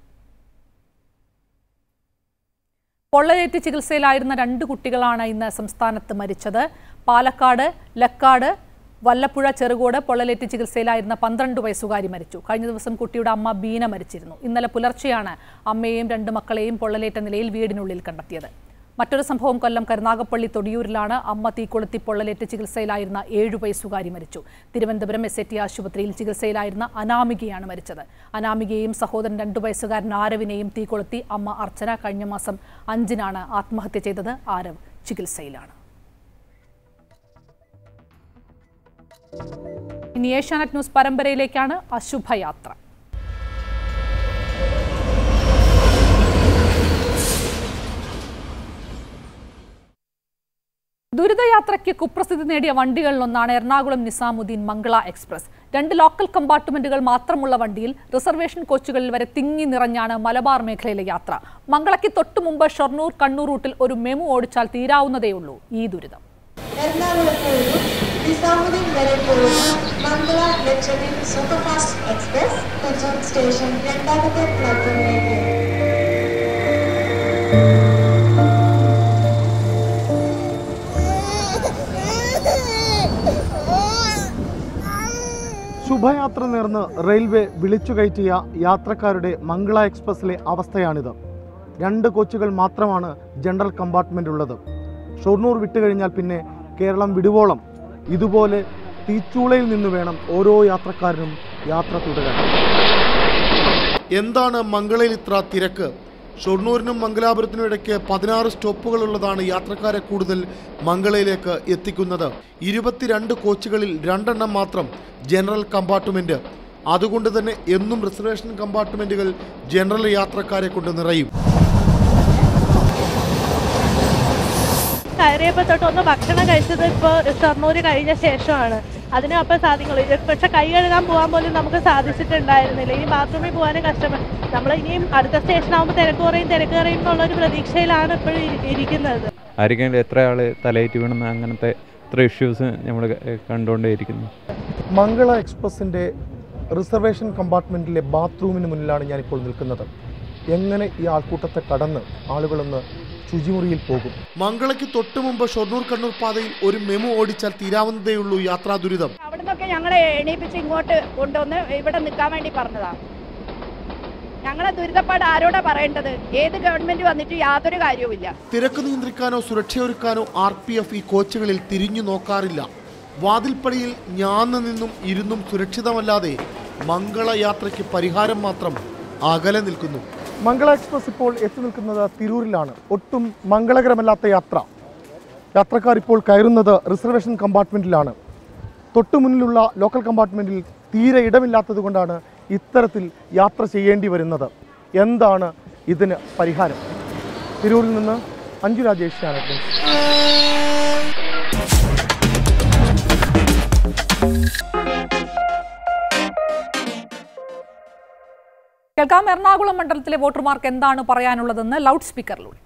പൊള്ളലേറ്റ് ചികിത്സയിലായിരുന്ന രണ്ട് കുട്ടികളാണ് ഇന്ന് സംസ്ഥാനത്ത് മരിച്ചത് പാലക്കാട് ലക്കാട് വല്ലപ്പുഴ ചെറുകോട് പൊള്ളലേറ്റ് ചികിത്സയിലായിരുന്ന പന്ത്രണ്ട് വയസ്സുകാരി മരിച്ചു കഴിഞ്ഞ ദിവസം കുട്ടിയുടെ അമ്മ ബീന മരിച്ചിരുന്നു ഇന്നലെ പുലർച്ചെയാണ് അമ്മയെയും രണ്ട് മക്കളെയും പൊള്ളലേറ്റ നിലയിൽ വീടിനുള്ളിൽ കണ്ടെത്തിയത് മറ്റൊരു സംഭവം കൊല്ലം കരുനാഗപ്പള്ളി തൊടിയൂരിലാണ് അമ്മ തീക്കൊളുത്തി പൊള്ളലേറ്റ് ചികിത്സയിലായിരുന്ന ഏഴു വയസ്സുകാരി മരിച്ചു തിരുവനന്തപുരം എസ് എ ടി ആശുപത്രിയിൽ ചികിത്സയിലായിരുന്ന അനാമികയാണ് മരിച്ചത് അനാമികയെയും സഹോദരൻ രണ്ടു വയസ്സുകാരൻ ആരവിനെയും തീകൊളുത്തി അമ്മ അർച്ചന കഴിഞ്ഞ മാസം അഞ്ചിനാണ് ആത്മഹത്യ ചെയ്തത് ആരവ് ചികിത്സയിലാണ് ഇനി ഏഷ്യാനെറ്റ് ന്യൂസ് പരമ്പരയിലേക്കാണ് അശുഭയാത്ര ദുരിതയാത്രയ്ക്ക് കുപ്രസിദ്ധി നേടിയ വണ്ടികളിലൊന്നാണ് എറണാകുളം നിസാമുദ്ദീൻ മംഗള എക്സ്പ്രസ് രണ്ട് ലോക്കൽ കമ്പാർട്ട്മെന്റുകൾ മാത്രമുള്ള വണ്ടിയിൽ റിസർവേഷൻ കോച്ചുകളിൽ വരെ തിങ്ങി നിറഞ്ഞാണ് മലബാർ മേഖലയിലെ യാത്ര മംഗളയ്ക്ക് തൊട്ടു മുമ്പ് ഷൊർണൂർ കണ്ണൂർ റൂട്ടിൽ ഒരു മെമു ഓടിച്ചാൽ തീരാവുന്നതേയുള്ളൂ ഈ ദുരിതം എറണാകുളത്ത് നിന്നും നിസാമുദ്ദീൻ വരെ പോകുന്ന Mangala luxury superfast express Kochi station രണ്ടാമത്തെ പ്ലാറ്റ്ഫോമിലേക്ക് ശുഭയാത്ര നേർന്ന് റെയിൽവേ വിളിച്ചു കയറ്റിയ യാത്രക്കാരുടെ മംഗള എക്സ്പ്രസിലെ അവസ്ഥയാണിത് രണ്ട് കോച്ചുകൾ മാത്രമാണ് ജനറൽ കമ്പാർട്ട്മെന്റ് ഉള്ളത് ഷൊർണൂർ വിട്ടുകഴിഞ്ഞാൽ പിന്നെ കേരളം വിടുവോളം ഇതുപോലെ തീച്ചൂളയിൽ നിന്ന് വേണം ഓരോ യാത്രക്കാരനും യാത്ര തുടരാൻ എന്താണ് മംഗളയിൽ ഇത്ര തിരക്ക് ഷൊർണൂരിനും മംഗലാപുരത്തിനും ഇടയ്ക്ക് പതിനാറ് സ്റ്റോപ്പുകളുള്ളതാണ് യാത്രക്കാരെ കൂടുതൽ മംഗളയിലേക്ക് എത്തിക്കുന്നത് ഇരുപത്തിരണ്ട് കോച്ചുകളിൽ രണ്ടെണ്ണം മാത്രം ജനറൽ കമ്പാർട്ട്മെന്റ് അതുകൊണ്ട് തന്നെ എന്നും റിസർവേഷൻ കമ്പാർട്ട്മെന്റുകൾ ജനറൽ യാത്രക്കാരെ കൊണ്ട് നിറയും കയറിയപ്പോൾ തൊട്ട് ഒന്ന് ഭക്ഷണം കഴിച്ചത് ഇപ്പോൾ ഷൊർണൂർ കഴിഞ്ഞ ശേഷമാണ് അതിനും അപ്പം സാധിക്കുള്ളൂ ഇത് പക്ഷെ കൈ കഴുകാൻ പോകാൻ പോലും നമുക്ക് സാധിച്ചിട്ടുണ്ടായിരുന്നില്ല ഇനി ബാത്റൂമിൽ പോകാനും കഷ്ടപ്പെട്ട് നമ്മൾ ഇനിയും അടുത്ത സ്റ്റേഷനാകുമ്പോൾ തിരക്ക് കുറയും തിരക്ക് കുറയും എന്നുള്ളൊരു പ്രതീക്ഷയിലാണ് ഇപ്പോഴും ഇരി- ഇരിക്കുന്നത് ആരെങ്കിലും എത്ര ആൾ തലയേറ്റ് വീണെന്ന് അങ്ങനത്തെ എത്ര ഇഷ്യൂസ് നമ്മൾ കണ്ടുകൊണ്ടേയിരിക്കുന്നു മംഗള എക്സ്പ്രസിന്റെ റിസർവേഷൻ കമ്പാർട്ട്മെന്റിലെ ബാത്റൂമിന് മുന്നിലാണ് ഞാനിപ്പോൾ നിൽക്കുന്നത് എങ്ങനെ ഈ ആൾക്കൂട്ടത്തെ കടന്ന് ആളുകളൊന്ന് ശുചിമുറിയിൽ പോകും മംഗളയ്ക്ക് തൊട്ടു മുമ്പ് ഷൊർണൂർ കണ്ണൂർ പാതയിൽ ഒരു മെമു ഓടിച്ചാൽ തീരാവുന്നതേയുള്ളൂ യാത്രാ ദുരിതം അവിടുന്നൊക്കെ ഞങ്ങളെ എണീപ്പിച്ച് ഇങ്ങോട്ട് കൊണ്ടുവന്ന് ഇവിടെ നിൽക്കാൻ വേണ്ടി പറഞ്ഞതാ ഞങ്ങളെ ദുരിതപ്പാട് ആരോടാ പറയേണ്ടത് ഏത് ഗവൺമെന്റ് വന്നിട്ട് യാതൊരു കാര്യവുമില്ല തിരക്ക് നിയന്ത്രിക്കാനോ സുരക്ഷയൊരുക്കാനോ ആർ പി എഫ് ഈ കോച്ചുകളിൽ തിരിഞ്ഞു നോക്കാറില്ല വാതിൽപ്പടിയിൽ ഞാന്ന് നിന്നും ഇരുന്നും സുരക്ഷിതമല്ലാതെ മംഗള യാത്രയ്ക്ക് പരിഹാരം മാത്രം അകലെ നിൽക്കുന്നു മംഗള എക്സ്പ്രസ് ഇപ്പോൾ എത്തി നിൽക്കുന്നത് തിരൂരിലാണ് ഒട്ടും മംഗളകരമല്ലാത്ത യാത്ര യാത്രക്കാർ ഇപ്പോൾ കയറുന്നത് റിസർവേഷൻ കമ്പാർട്ട്മെന്റിലാണ് തൊട്ടു മുന്നിലുള്ള ലോക്കൽ കമ്പാർട്ട്മെന്റിൽ തീരെ ഇടമില്ലാത്തത് കൊണ്ടാണ് ഇത്തരത്തിൽ യാത്ര ചെയ്യേണ്ടി വരുന്നത് എന്താണ് ഇതിന് പരിഹാരം തിരൂരിൽ നിന്ന് അഞ്ജു രാജേഷ് ചാനൽ കേൾക്കാം എറണാകുളം മണ്ഡലത്തിലെ വോട്ടർമാർക്ക് എന്താണ് പറയാനുള്ളതെന്ന് ലൗഡ് സ്പീക്കറിലൂടെ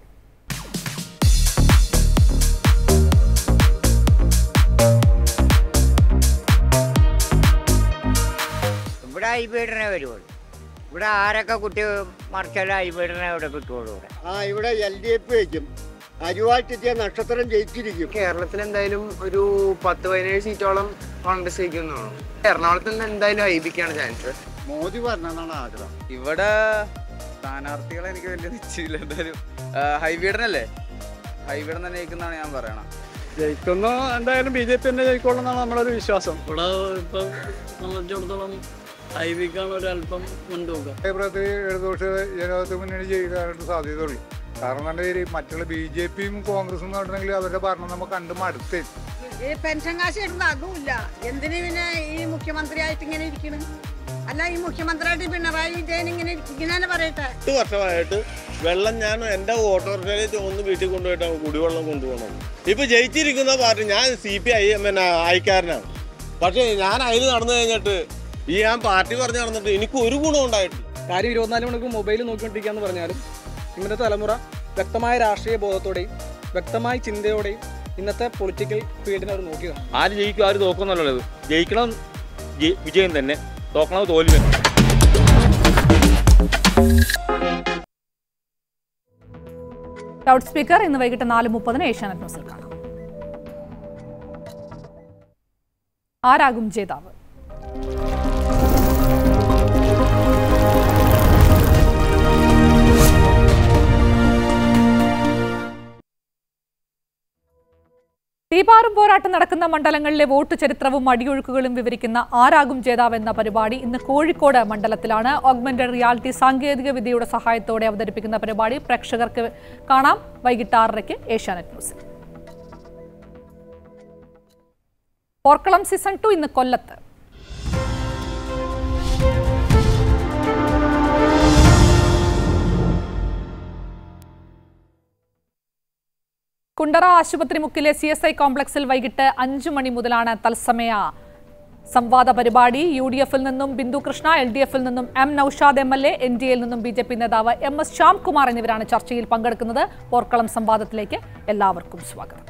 ഇവിടെ ഐബീഡിനെ വരുള്ളൂ ഇവിടെ ആരൊക്കെ കുട്ടി മറിച്ചാലും ഐബീഡിനെ ഇവിടെ കിട്ടുള്ളൂ ഇവിടെ ആ ഇവിടെ എൽ ഡി എഫ് ജയിക്കും അരിവാഴ്ത്തെത്തിയ നക്ഷത്രം ജയിച്ചിരിക്കും കേരളത്തിൽ എന്തായാലും ഒരു പത്ത് പതിനേഴ് സീറ്റോളം കോൺഗ്രസ് ജയിക്കുന്നതാണ് എറണാകുളത്ത് നിന്ന് എന്തായാലും ഐ ബിക്കാണ് ചാൻസ് മോദി വരണമെന്നാണ് ആഗ്രഹം ഇവിടെ സ്ഥാനാർത്ഥികളെ എനിക്ക് വലിയ നിശ്ചയമില്ല എന്തായാലും ഹൈവീഡനല്ലേ ഹൈവീഡൻ തന്നെ ജയിക്കുന്നതാണ് ഞാൻ പറയണം ജയിക്കുന്നു എന്തായാലും ബി ജെ പി തന്നെ ജയിക്കുള്ളൂ നമ്മളൊരു വിശ്വാസം ഇവിടെ ഇപ്പം സംബന്ധിച്ചിടത്തോളം ഐ വിക്കാണ് ഒരല്പം മുൻതൂക്കം പ്രതി ഇടതുപക്ഷ ജനാധിപത്യ മുന്നണി ജയിക്കാനായിട്ട് സാധ്യതയുള്ളൂ കാരണം എന്താ ഈ മറ്റുള്ള ബി ജെ പിയും കോൺഗ്രസും എന്ന് പറഞ്ഞിട്ടുണ്ടെങ്കിൽ അവരുടെ ഭരണം നമുക്ക് കണ്ട് മടുത്തേ ഈ പെൻഷൻ കാശ് കിട്ടുന്ന അതുമില്ല എന്തിനു പിന്നെ ഈ മുഖ്യമന്ത്രിയായിട്ട് ഇങ്ങനെ ഇരിക്കണം അല്ല ഈ മുഖ്യമന്ത്രിയായിട്ട് പിണറായി വിജയൻ ഇങ്ങനെ ഇങ്ങനെ തന്നെ പറയട്ടെ എട്ട് വർഷമായിട്ട് വെള്ളം ഞാൻ എൻ്റെ ഓട്ടോറിക്ഷയിൽ ഒന്ന് വീട്ടിൽ കൊണ്ടുപോയിട്ട് കുടിവെള്ളം കൊണ്ടുപോകണം ഇപ്പൊ ജയിച്ചിരിക്കുന്ന പാർട്ടി ഞാൻ സി പി ഐ പിന്നെ അയക്കാരനാണ് പക്ഷേ ഞാൻ അതിൽ നടന്നു കഴിഞ്ഞിട്ട് ഈ ഞാൻ പാർട്ടി പറഞ്ഞ് നടന്നിട്ട് എനിക്ക് ഒരു ഗുണം ഉണ്ടായിട്ടില്ല കാര്യം ഇരുപത്തിനാല് മണിക്കൂർ മൊബൈൽ നോക്കിക്കൊണ്ടിരിക്കാന്ന് പറഞ്ഞാലും ഇന്നത്തെ തലമുറ വ്യക്തമായ രാഷ്ട്രീയ ബോധത്തോടെയും വ്യക്തമായ ചിന്തയോടെയും ഇന്നത്തെ പൊളിറ്റിക്കൽ ഫീൽഡിനെ അവർ നോക്കിയതാണ് ആര് ജയിക്കും ആര് തോക്കുന്നുള്ളത് ജയിക്കണം ജയി- വിജയം തന്നെ തോക്കണം തോൽവി തന്നെ ലൗഡ് സ്പീക്കർ ഇന്ന് വൈകിട്ട് നാല് മുപ്പതിന് ഏഷ്യാനെറ്റ് ന്യൂസിൽ കാണാം ആരാകും ജേതാവ് തീപാറും പോരാട്ടം നടക്കുന്ന മണ്ഡലങ്ങളിലെ വോട്ട് ചരിത്രവും അടിയൊഴുക്കുകളും വിവരിക്കുന്ന ആരാകും ജേതാവ് എന്ന പരിപാടി ഇന്ന് കോഴിക്കോട് മണ്ഡലത്തിലാണ് ഓഗ്മെന്റഡ് റിയാലിറ്റി സാങ്കേതിക വിദ്യയുടെ സഹായത്തോടെ അവതരിപ്പിക്കുന്ന പരിപാടി പ്രേക്ഷകർക്ക് കാണാം വൈകിട്ട് ആറരയ്ക്ക് ഏഷ്യാനെറ്റ് ന്യൂസിൽ പോർക്കളം സീസൺ ടു ഇന്ന് കൊല്ലത്ത് കുണ്ടറ ആശുപത്രി മുക്കിലെ സി എസ് ഐ കോംപ്ലക്സിൽ വൈകിട്ട് അഞ്ചു മണി മുതലാണ് തത്സമയ സംവാദ പരിപാടി യു ഡി എഫിൽ നിന്നും ബിന്ദു കൃഷ്ണ എൽ ഡി എഫിൽ നിന്നും M Noushad M L A N D എയിൽ നിന്നും ബി ജെ പി നേതാവ് എം എസ് ശ്യാംകുമാർ എന്നിവരാണ് ചർച്ചയിൽ പങ്കെടുക്കുന്നത് പോർക്കളം സംവാദത്തിലേക്ക് എല്ലാവർക്കും സ്വാഗതം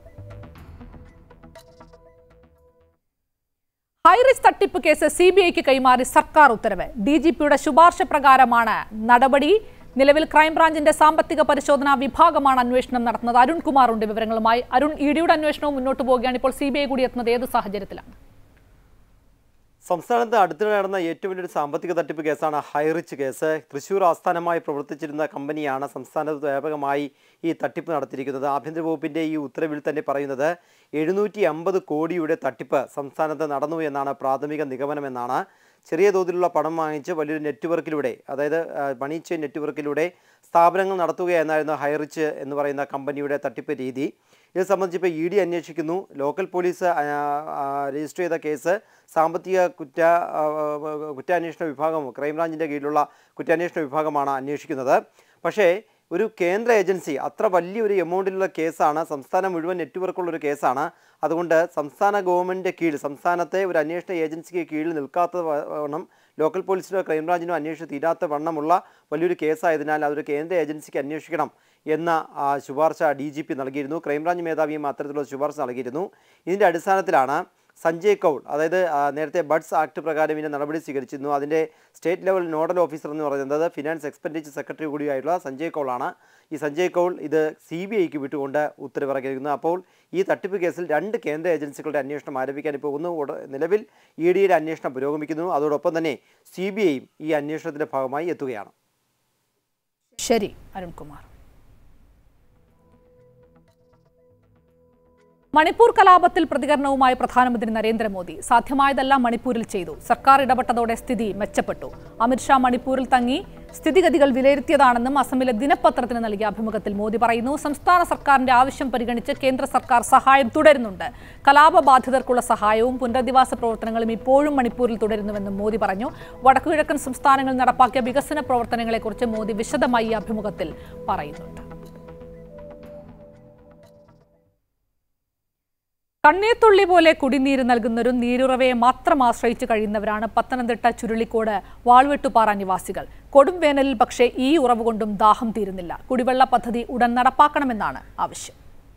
ഹൈറിസ് തട്ടിപ്പ് കേസ് സി ബി ഐക്ക് കൈമാറി സർക്കാർ ഉത്തരവ് ഡി ജി പിയുടെ ശുപാർശ പ്രകാരമാണ് നടപടി നിലവിൽ ക്രൈംബ്രാഞ്ചിന്റെ സാമ്പത്തിക പരിശോധനാ വിഭാഗമാണ് അന്വേഷണം നടത്തുന്നത് അരുൺകുമാർ ഉണ്ട് വിവരങ്ങളുമായി അരുൺ ഇ ഡിയുടെ അന്വേഷണവും മുന്നോട്ട് പോവുകയാണ് ഇപ്പോൾ സി ബി ഐ കൂടി എത്തുന്നത് ഏത് സാഹചര്യത്തിലാണ് സംസ്ഥാനത്ത് അടുത്തിടെ നടന്ന ഏറ്റവും വലിയൊരു സാമ്പത്തിക തട്ടിപ്പ് കേസാണ് ഹൈറിച്ച് കേസ് തൃശൂർ ആസ്ഥാനമായി പ്രവർത്തിച്ചിരുന്ന കമ്പനിയാണ് സംസ്ഥാനത്ത് വ്യാപകമായി ഈ തട്ടിപ്പ് നടത്തിയിരിക്കുന്നത് ആഭ്യന്തര വകുപ്പിൻ്റെ ഈ ഉത്തരവിൽ തന്നെ പറയുന്നത് എഴുന്നൂറ്റി അമ്പത് കോടിയുടെ തട്ടിപ്പ് സംസ്ഥാനത്ത് നടന്നു എന്നാണ് പ്രാഥമിക നിഗമനമെന്നാണ് ചെറിയ തോതിലുള്ള പണം വാങ്ങിച്ച് വലിയൊരു നെറ്റ്വർക്കിലൂടെ അതായത് ആ, മണി ചെയിൻ നെറ്റ്വർക്കിലൂടെ സ്ഥാപനങ്ങൾ നടത്തുക എന്നായിരുന്നു ഹൈറിച്ച് എന്ന് പറയുന്ന കമ്പനിയുടെ തട്ടിപ്പ് രീതി ഇത് സംബന്ധിച്ച് ഇപ്പോൾ ഇ ഡി അന്വേഷിക്കുന്നു ലോക്കൽ പോലീസ് ആ, ആ, രജിസ്റ്റർ ചെയ്ത കേസ് സാമ്പത്തിക കുറ്റ ആ, കുറ്റാന്വേഷണ വിഭാഗം ക്രൈംബ്രാഞ്ചിൻ്റെ കീഴിലുള്ള കുറ്റാന്വേഷണ വിഭാഗമാണ് അന്വേഷിക്കുന്നത് പക്ഷേ ഒരു കേന്ദ്ര ഏജൻസി അത്ര വലിയൊരു എമൗണ്ടിലുള്ള കേസാണ് സംസ്ഥാനം മുഴുവൻ നെറ്റ്വർക്കുള്ള ഒരു കേസാണ് അതുകൊണ്ട് സംസ്ഥാന ഗവൺമെൻറ്റിൻ്റെ കീഴിൽ സംസ്ഥാനത്തെ ഒരു അന്വേഷണ ഏജൻസിക്ക് കീഴിൽ നിൽക്കാത്ത വണ്ണം ലോക്കൽ പോലീസിനോ ക്രൈംബ്രാഞ്ചിനോ അന്വേഷിച്ച് തീരാത്ത വണ്ണമുള്ള വലിയൊരു കേസായതിനാൽ അതൊരു കേന്ദ്ര ഏജൻസിക്ക് അന്വേഷിക്കണം എന്ന ആ, ശുപാർശ ഡി ജി പി നൽകിയിരുന്നു ക്രൈംബ്രാഞ്ച് മേധാവിയും അത്തരത്തിലുള്ള ശുപാർശ നൽകിയിരുന്നു ഇതിൻ്റെ അടിസ്ഥാനത്തിലാണ് സഞ്ജയ് കൗൾ അതായത് ആ, നേരത്തെ ബഡ്സ് ആക്ട് പ്രകാരം ഇതിൻ്റെ നടപടി സ്വീകരിച്ചിരുന്നു അതിൻ്റെ സ്റ്റേറ്റ് ലെവൽ നോഡൽ ഓഫീസർ എന്ന് പറയുന്നത് ഫിനാൻസ് എക്സ്പെൻഡിച്ചർ സെക്രട്ടറി കൂടിയായിട്ടുള്ള സഞ്ജയ് കൗളാണ് ഈ സഞ്ജയ് കൗൾ ഇത് സി ബി ഐക്ക് വിട്ടുകൊണ്ട് ഉത്തരവിറക്കിയിരിക്കുന്നു അപ്പോൾ ഈ തട്ടിപ്പ് കേസിൽ രണ്ട് കേന്ദ്ര ഏജൻസികളുടെ അന്വേഷണം ആരംഭിക്കാൻ പോകുന്നു ഉട- നിലവിൽ ഇ ഡിയുടെ അന്വേഷണം പുരോഗമിക്കുന്നു അതോടൊപ്പം തന്നെ സി ബി ഐയും ഈ അന്വേഷണത്തിൻ്റെ ഭാഗമായി എത്തുകയാണ് ശരി അരുൺകുമാർ മണിപ്പൂർ കലാപത്തിൽ പ്രതികരണവുമായി പ്രധാനമന്ത്രി നരേന്ദ്രമോദി സാധ്യമായതെല്ലാം മണിപ്പൂരിൽ ചെയ്തു സർക്കാർ ഇടപെട്ടതോടെ സ്ഥിതി മെച്ചപ്പെട്ടു അമിത്ഷാ മണിപ്പൂരിൽ തങ്ങി സ്ഥിതിഗതികൾ വിലയിരുത്തിയതാണെന്നും അസമിലെ ദിനപത്രത്തിന് നൽകിയ അഭിമുഖത്തിൽ മോദി പറയുന്നു സംസ്ഥാന സർക്കാരിന്റെ ആവശ്യം പരിഗണിച്ച് കേന്ദ്ര സർക്കാർ സഹായം തുടരുന്നുണ്ട് കലാപബാധിതർക്കുള്ള സഹായവും പുനരധിവാസ പ്രവർത്തനങ്ങളും ഇപ്പോഴും മണിപ്പൂരിൽ തുടരുന്നുവെന്നും മോദി പറഞ്ഞു വടക്കുകിഴക്കൻ സംസ്ഥാനങ്ങളിൽ നടപ്പാക്കിയ വികസന പ്രവർത്തനങ്ങളെക്കുറിച്ച് മോദി വിശദമായി ഈ അഭിമുഖത്തിൽ പറയുന്നുണ്ട് കണ്ണീർത്തുള്ളി പോലെ കുടിനീര് നൽകുന്നൊരു നീരുറവയെ മാത്രം ആശ്രയിച്ച് കഴിയുന്നവരാണ് പത്തനംതിട്ട ചുരുളിക്കോട് വാൾവെട്ടുപാറ നിവാസികൾ കൊടും വേനലിൽ പക്ഷേ ഈ ഉറവ് കൊണ്ടും ദാഹം തീരുന്നില്ല കുടിവെള്ള പദ്ധതി ഉടൻ നടപ്പാക്കണമെന്നാണ് ആവശ്യം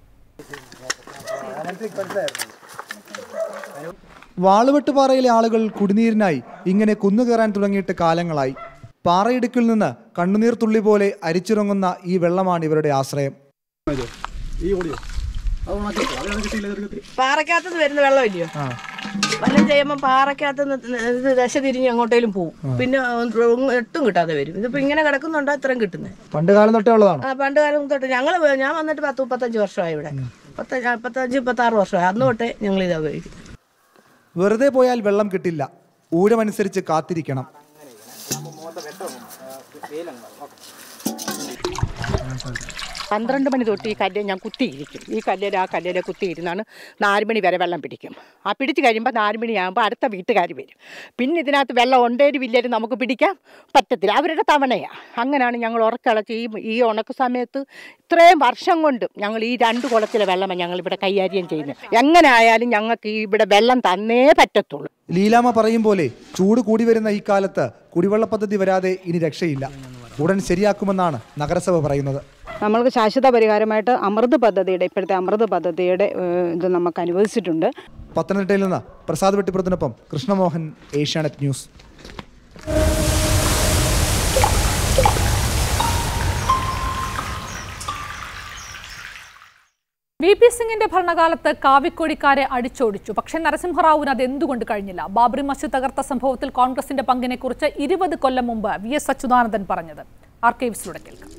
വാളുവെട്ടുപാറയിലെ ആളുകൾ കുടിനീരിനായി ഇങ്ങനെ കുന്നുകയറാൻ തുടങ്ങിയിട്ട് കാലങ്ങളായി പാറയിടുക്കിൽ നിന്ന് കണ്ണുനീർ തുള്ളി പോലെ അരിച്ചിറങ്ങുന്ന ഈ വെള്ളമാണ് ഇവരുടെ ആശ്രയം പാറക്കകത്തുനിന്ന് വരുന്ന വെള്ളമില്ലയോ വല്ലം ചെയ്യുമ്പോൾ പാറയ്ക്കകത്ത് നിന്ന് ഇത് ദശ തിരിഞ്ഞ് എങ്ങോട്ടേലും പോകും പിന്നെ ഒന്നും എട്ടും കിട്ടാതെ വരും ഇതിപ്പോ ഇങ്ങനെ കിടക്കുന്നുണ്ടോ ഇത്രയും കിട്ടുന്നത് പണ്ട് കാലം തൊട്ടേ ഉള്ളതാണ് ആ പണ്ട് കാലം തൊട്ട് ഞങ്ങൾ ഞാൻ വന്നിട്ട് പത്ത് മുപ്പത്തഞ്ച് വർഷമായി ഇവിടെ പത്ത മുപ്പത്തഞ്ച് മുപ്പത്താറ് വർഷമായി അന്ന് തൊട്ടേ ഞങ്ങൾ ഇത് ഉപയോഗിക്കും വെറുതെ പോയാൽ വെള്ളം കിട്ടില്ല ഊഴമനുസരിച്ച് കാത്തിരിക്കണം പന്ത്രണ്ട് മണി തൊട്ട് ഈ കല്ല് ഞാൻ കുത്തിയിരിക്കും ഈ കല്ലിൽ ആ കല്ലിൽ കുത്തിയിരുന്നാണ് നാല് മണി വരെ വെള്ളം പിടിക്കും ആ പിടിച്ച് കഴിയുമ്പോൾ നാല് മണിയാകുമ്പോൾ അടുത്ത വീട്ടുകാർ വരും പിന്നെ ഇതിനകത്ത് വെള്ളം ഉണ്ടേലും ഇല്ലേലും നമുക്ക് പിടിക്കാൻ പറ്റത്തില്ല അവരുടെ തവണയാണ് അങ്ങനെയാണ് ഞങ്ങൾ ഉറക്കളച്ച് ഈ ഈ ഉണക്ക സമയത്ത് ഇത്രയും വർഷം കൊണ്ട് ഞങ്ങൾ ഈ രണ്ട് കുളത്തിലെ വെള്ളമാണ് ഞങ്ങൾ ഇവിടെ കൈകാര്യം ചെയ്യുന്നത് എങ്ങനെ ആയാലും ഞങ്ങൾക്ക് ഈ ഇവിടെ വെള്ളം തന്നേ പറ്റത്തുള്ളൂ ലീലാമ്മ പറയും പോലെ ചൂട് കൂടി വരുന്ന ഈ കാലത്ത് കുടിവെള്ള പദ്ധതി വരാതെ ഇനി രക്ഷയില്ല ഉടൻ ശരിയാക്കുമെന്നാണ് നഗരസഭ പറയുന്നത് നമ്മൾക്ക് ശാശ്വത പരിഹാരമായിട്ട് അമൃത് പദ്ധതിയുടെ ഇപ്പോഴത്തെ അമൃത് പദ്ധതിയുടെ ഏഹ്, ഇത് നമുക്ക് അനുവദിച്ചിട്ടുണ്ട് പത്തനംതിട്ടയിൽ നിന്ന് പ്രസാദ് വെട്ടിപ്പുറത്തിനൊപ്പം Krishnamohan Asianet news V P സിംഗിന്റെ ഭരണകാലത്ത് കാവിക്കൊടിക്കാരെ അടിച്ചോടിച്ചു പക്ഷേ നരസിംഹറാവുവിന് അത് എന്തുകൊണ്ട് കഴിഞ്ഞില്ല ബാബറി മസ്ജിദ് തകർത്ത സംഭവത്തിൽ കോൺഗ്രസിന്റെ പങ്കിനെക്കുറിച്ച് ഇരുപത് കൊല്ലം മുമ്പ് വി എസ് അച്യുതാനന്ദൻ പറഞ്ഞത് ആർക്കൈവ്സിലൂടെ കേൾക്കാം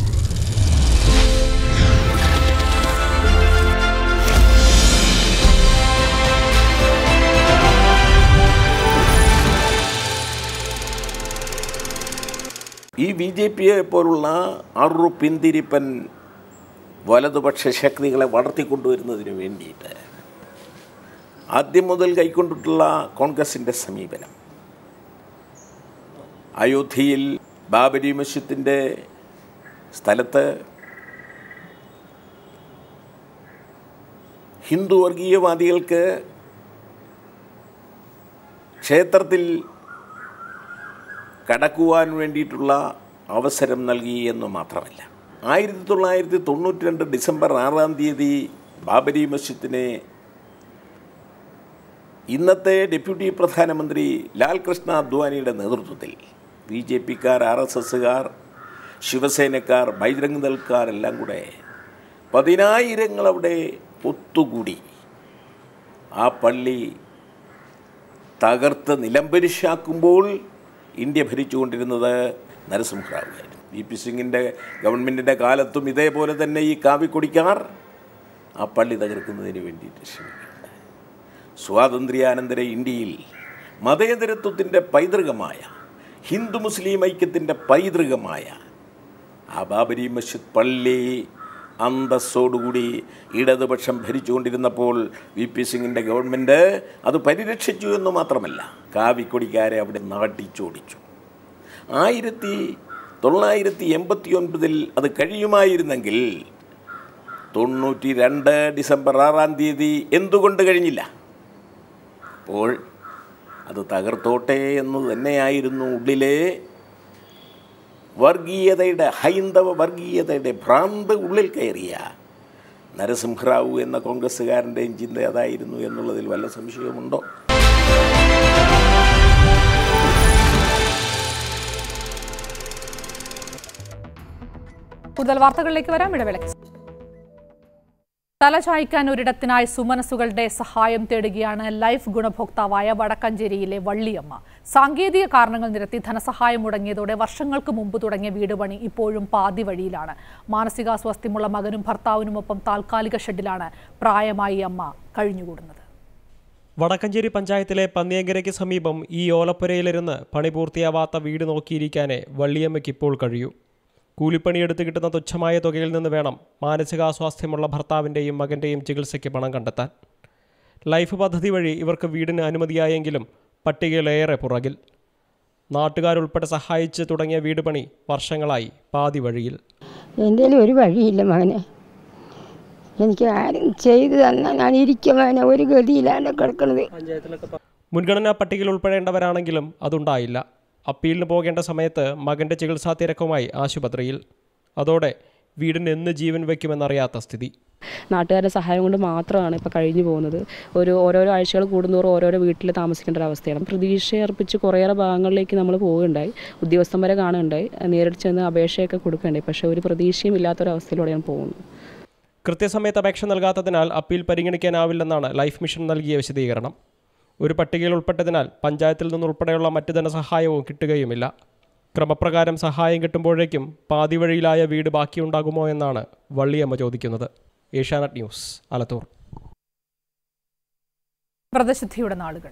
ഈ ബി ജെ പിയെ പോലുള്ള അറു പിന്തിരിപ്പൻ വലതുപക്ഷ ശക്തികളെ വളർത്തിക്കൊണ്ടുവരുന്നതിന് വേണ്ടിയിട്ട് ആദ്യം മുതൽ കൈക്കൊണ്ടിട്ടുള്ള കോൺഗ്രസിൻ്റെ സമീപനം അയോധ്യയിൽ ബാബരി മസ്ജിദിൻ്റെ സ്ഥലത്ത് ഹിന്ദു വർഗീയവാദികൾക്ക് ക്ഷേത്രത്തിൽ കടക്കുവാൻ വേണ്ടിയിട്ടുള്ള അവസരം നൽകി എന്ന് മാത്രമല്ല ആയിരത്തി തൊള്ളായിരത്തി തൊണ്ണൂറ്റി രണ്ട് ഡിസംബർ ആറാം തീയതി ബാബരി മസ്ജിദിനെ ഇന്നത്തെ ഡെപ്യൂട്ടി പ്രധാനമന്ത്രി ലാൽ കൃഷ്ണ അദ്വാനിയുടെ നേതൃത്വത്തിൽ ബി ജെ പിക്കാർ ആർ എസ് എസുകാർ ശിവസേനക്കാർ ബൈദ്രംഗ് ദൾക്കാർ എല്ലാം കൂടെ പതിനായിരങ്ങൾ അവിടെ ഒത്തുകൂടി ആ പള്ളി തകർത്ത് നിലംപരിശാക്കുമ്പോൾ ഇന്ത്യ ഭരിച്ചുകൊണ്ടിരുന്നത് നരസിംഹറാവുമായിരുന്നു വി പി സിംഗിൻ്റെ ഗവൺമെൻറ്റിൻ്റെ കാലത്തും ഇതേപോലെ തന്നെ ഈ കാവിക്കൊടിക്കാർ ആ പള്ളി തകർക്കുന്നതിന് വേണ്ടിയിട്ട് ശ്രമിക്കുന്നുണ്ട് സ്വാതന്ത്ര്യാനന്തര ഇന്ത്യയിൽ മതേതരത്വത്തിൻ്റെ പൈതൃകമായ ഹിന്ദു മുസ്ലിം ഐക്യത്തിൻ്റെ പൈതൃകമായ ആ ബാബരി മസ്ജിദ് പള്ളി അന്തസ്സോടുകൂടി ഇടതുപക്ഷം ഭരിച്ചുകൊണ്ടിരുന്നപ്പോൾ വി പി സിംഗിൻ്റെ ഗവൺമെൻറ് അത് പരിരക്ഷിച്ചു എന്ന് മാത്രമല്ല കാവിക്കൊടിക്കാരെ അവിടെ നാട്ടിച്ചോടിച്ചു ആയിരത്തി തൊള്ളായിരത്തി എൺപത്തി ഒൻപതിൽ അത് കഴിയുമായിരുന്നെങ്കിൽ തൊണ്ണൂറ്റി രണ്ട് ഡിസംബർ ആറാം തീയതി എന്തുകൊണ്ട് കഴിഞ്ഞില്ല അപ്പോൾ അത് തകർത്തോട്ടെ എന്ന് തന്നെയായിരുന്നു ഉള്ളിലെ വർഗീയതയുടെ ഹൈന്ദവ വർഗീയതയുടെ ഭ്രാന്ത് ഉള്ളിൽ കയറിയ നരസിംഹറാവു എന്ന കോൺഗ്രസ്സുകാരൻ്റെയും ചിന്ത അതായിരുന്നു എന്നുള്ളതിൽ വല്ല സംശയമുണ്ടോ കൂടുതൽ വാർത്തകളിലേക്ക് വരാം ഇടവേളയ്ക്ക് ശേഷം. തലചായ്ക്കാൻ ഒരിടത്തിനായി സുമനസുകളുടെ സഹായം തേടുകയാണ് ലൈഫ് ഗുണഭോക്താവായ വടക്കഞ്ചേരിയിലെ വള്ളിയമ്മ സാങ്കേതിക കാരണങ്ങൾ നിരത്തി ധനസഹായം മുടങ്ങിയതോടെ വർഷങ്ങൾക്ക് മുമ്പ് തുടങ്ങിയ വീട് പണി ഇപ്പോഴും പാതി വഴിയിലാണ് മാനസികാസ്വാസ്ഥ്യമുള്ള മകനും ഭർത്താവിനുമൊപ്പം താൽക്കാലിക ഷെഡിലാണ് പ്രായമായി അമ്മ കഴിഞ്ഞുകൂടുന്നത് വടക്കഞ്ചേരി പഞ്ചായത്തിലെ പന്നിയങ്കരയ്ക്ക് സമീപം ഈ ഓലപ്പുരയിലിരുന്ന് പണി പൂർത്തിയാവാത്ത വീട് നോക്കിയിരിക്കാനേ വള്ളിയമ്മയ്ക്ക് ഇപ്പോൾ കഴിയൂ കൂലിപ്പണിയെടുത്ത് കിട്ടുന്ന തുച്ഛമായ തുകയിൽ നിന്ന് വേണം മാനസികാസ്വാസ്ഥ്യമുള്ള ഭർത്താവിൻ്റെയും മകൻ്റെയും ചികിത്സയ്ക്ക് പണം കണ്ടെത്താൻ ലൈഫ് പദ്ധതി വഴി ഇവർക്ക് വീടിന് അനുമതിയായെങ്കിലും പട്ടികയിലേറെ പുറകിൽ നാട്ടുകാരുൾപ്പെടെ സഹായിച്ച് തുടങ്ങിയ വീട് പണി വർഷങ്ങളായി പാതി വഴിയിൽ എൻ്റെ ഒരു വഴിയില്ല മകനെ എനിക്ക് ആരും ചെയ്തു തന്നാൽ ഞാൻ ഇരിക്കും മകനെ ഒരു ഗതിയിലാണ് കിടക്കുന്നത് മുൻഗണനാ പട്ടികയിൽ ഉൾപ്പെടേണ്ടവരാണെങ്കിലും അതുണ്ടായില്ല അപ്പീലിന് പോകേണ്ട സമയത്ത് മകൻ്റെ ചികിത്സാ തിരക്കുമായി ആശുപത്രിയിൽ അതോടെ വീടിന് എന്ന് ജീവൻ വയ്ക്കുമെന്നറിയാത്ത സ്ഥിതി നാട്ടുകാരുടെ സഹായം കൊണ്ട് മാത്രമാണ് ഇപ്പോൾ കഴിഞ്ഞു പോകുന്നത് ഒരു ഓരോരോ ആഴ്ചകൾ കൂടുന്തോറും ഓരോരോ വീട്ടിൽ താമസിക്കേണ്ട ഒരു അവസ്ഥയാണ് പ്രതീക്ഷ അർപ്പിച്ച് കുറേയേറെ ഭാഗങ്ങളിലേക്ക് നമ്മൾ പോവുകയുണ്ടായി ഉദ്യോഗസ്ഥന്മാരെ കാണുകയുണ്ടായി നേരിട്ട് ചെന്ന് അപേക്ഷയൊക്കെ കൊടുക്കുകയുണ്ടായി പക്ഷേ ഒരു പ്രതീക്ഷയും ഇല്ലാത്തൊരവസ്ഥയിലൂടെയാണ് പോകുന്നത് കൃത്യസമയത്ത് അപേക്ഷ നൽകാത്തതിനാൽ അപ്പീൽ പരിഗണിക്കാനാവില്ലെന്നാണ് ലൈഫ് മിഷൻ നൽകിയ വിശദീകരണം ഒരു പട്ടികയിൽ ഉൾപ്പെട്ടതിനാൽ പഞ്ചായത്തിൽ നിന്നുൾപ്പെടെയുള്ള മറ്റ് ധനസഹായവും കിട്ടുകയുമില്ല ക്രമപ്രകാരം സഹായം കിട്ടുമ്പോഴേക്കും പാതി വഴിയിലായ വീട് ബാക്കിയുണ്ടാകുമോ എന്നാണ് വള്ളിയമ്മ ചോദിക്കുന്നത് ഏഷ്യാനെറ്റ് ന്യൂസ് ആലത്തൂർ വ്രതശുദ്ധിയുടെ നാളുകൾ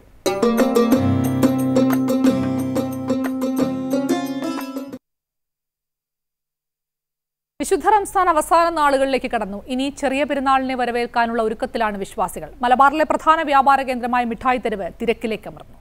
വിശുദ്ധ റംസാൻ അവസാന നാളുകളിലേക്ക് കടന്നു ഇനി ചെറിയ പെരുന്നാളിനെ വരവേൽക്കാനുള്ള ഒരുക്കത്തിലാണ് വിശ്വാസികൾ മലബാറിലെ പ്രധാന വ്യാപാര കേന്ദ്രമായ മിഠായി തെരുവ് തിരക്കിലേക്ക് അമർന്നു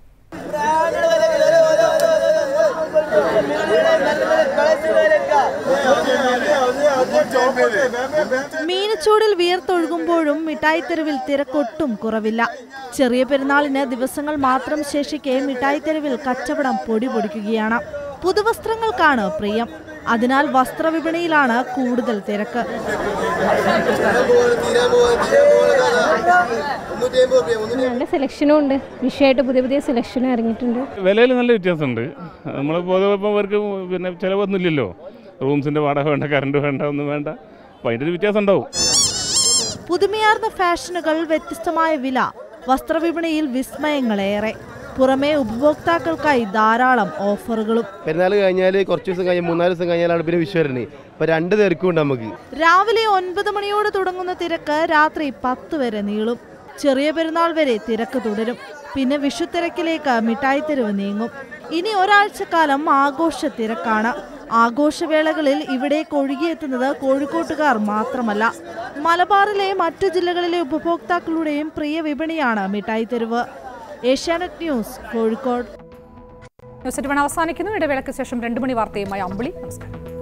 മീനച്ചൂടിൽ വിയർത്തൊഴുകുമ്പോഴും മിഠായിത്തെരുവിൽ തിരക്കൊട്ടും കുറവില്ല ചെറിയ പെരുന്നാളിന് ദിവസങ്ങൾ മാത്രം ശേഷിക്കെ മിഠായിത്തെരുവിൽ കച്ചവടം പൊടി പൊടിക്കുകയാണ് പുതുവസ്ത്രങ്ങൾക്കാണ് പ്രിയം അതിനാൽ വസ്ത്രവിപണിയിലാണ് കൂടുതൽ തിരക്ക് നല്ല സെലക്ഷനും ഉണ്ട് വിഷയമായിട്ട് പുതിയ പുതിയ സെലക്ഷനും ഇറങ്ങിയിട്ടുണ്ട് വിലയിൽ നല്ല വ്യത്യാസമുണ്ട് നമ്മൾ പൊതുവെ ഇപ്പോൾ അവർക്ക് പിന്നെ ചിലവൊന്നുമില്ലല്ലോ റൂംസിൻ്റെ വാടക വേണ്ട കറണ്ട് വേണ്ട ഒന്നും വേണ്ട അപ്പോൾ അതിൻ്റെ ഒരു വ്യത്യാസം ഉണ്ടാവും പുതുമയാർന്ന ഫാഷനുകൾ വ്യത്യസ്തമായ വില വസ്ത്രവിപണിയിൽ വിസ്മയങ്ങളേറെ പുറമെ ഉപഭോക്താക്കൾക്കായി ധാരാളം ഓഫറുകളും പെരുന്നാൾ കഴിഞ്ഞാൽ കുറച്ച് ദിവസം കഴിഞ്ഞ് മൂന്നാല് ദിവസം കഴിഞ്ഞാലാണ് പിന്നെ വിഷു വരുന്നത് ഇപ്പൊ രണ്ട് തിരക്കും ഉണ്ട് നമുക്ക് രാവിലെ ഒൻപത് മണിയോട് തുടങ്ങുന്ന തിരക്ക് രാത്രി പത്ത് വരെ നീളും ചെറിയ പെരുന്നാൾ വരെ തിരക്ക് തുടരും പിന്നെ വിഷു തിരക്കിലേക്ക് മിഠായിത്തെരുവ് നീങ്ങും ഇനി ഒരാഴ്ചക്കാലം ആഘോഷ തിരക്കാണ് ആഘോഷവേളകളിൽ ഇവിടേക്ക് ഒഴുകിയെത്തുന്നത് കോഴിക്കോട്ടുകാർ മാത്രമല്ല മലബാറിലെ മറ്റു ജില്ലകളിലെ ഉപഭോക്താക്കളുടെയും പ്രിയ വിപണിയാണ് മിഠായിത്തെരുവ് ഏഷ്യാനെറ്റ് ന്യൂസ് കോഴിക്കോട് ന്യൂസ് എറ്റ് അവസാനിക്കുന്നു ഇടവേളയ്ക്ക് ശേഷം രണ്ട് മണി വാർത്തയുമായി അമ്പിളി നമസ്കാരം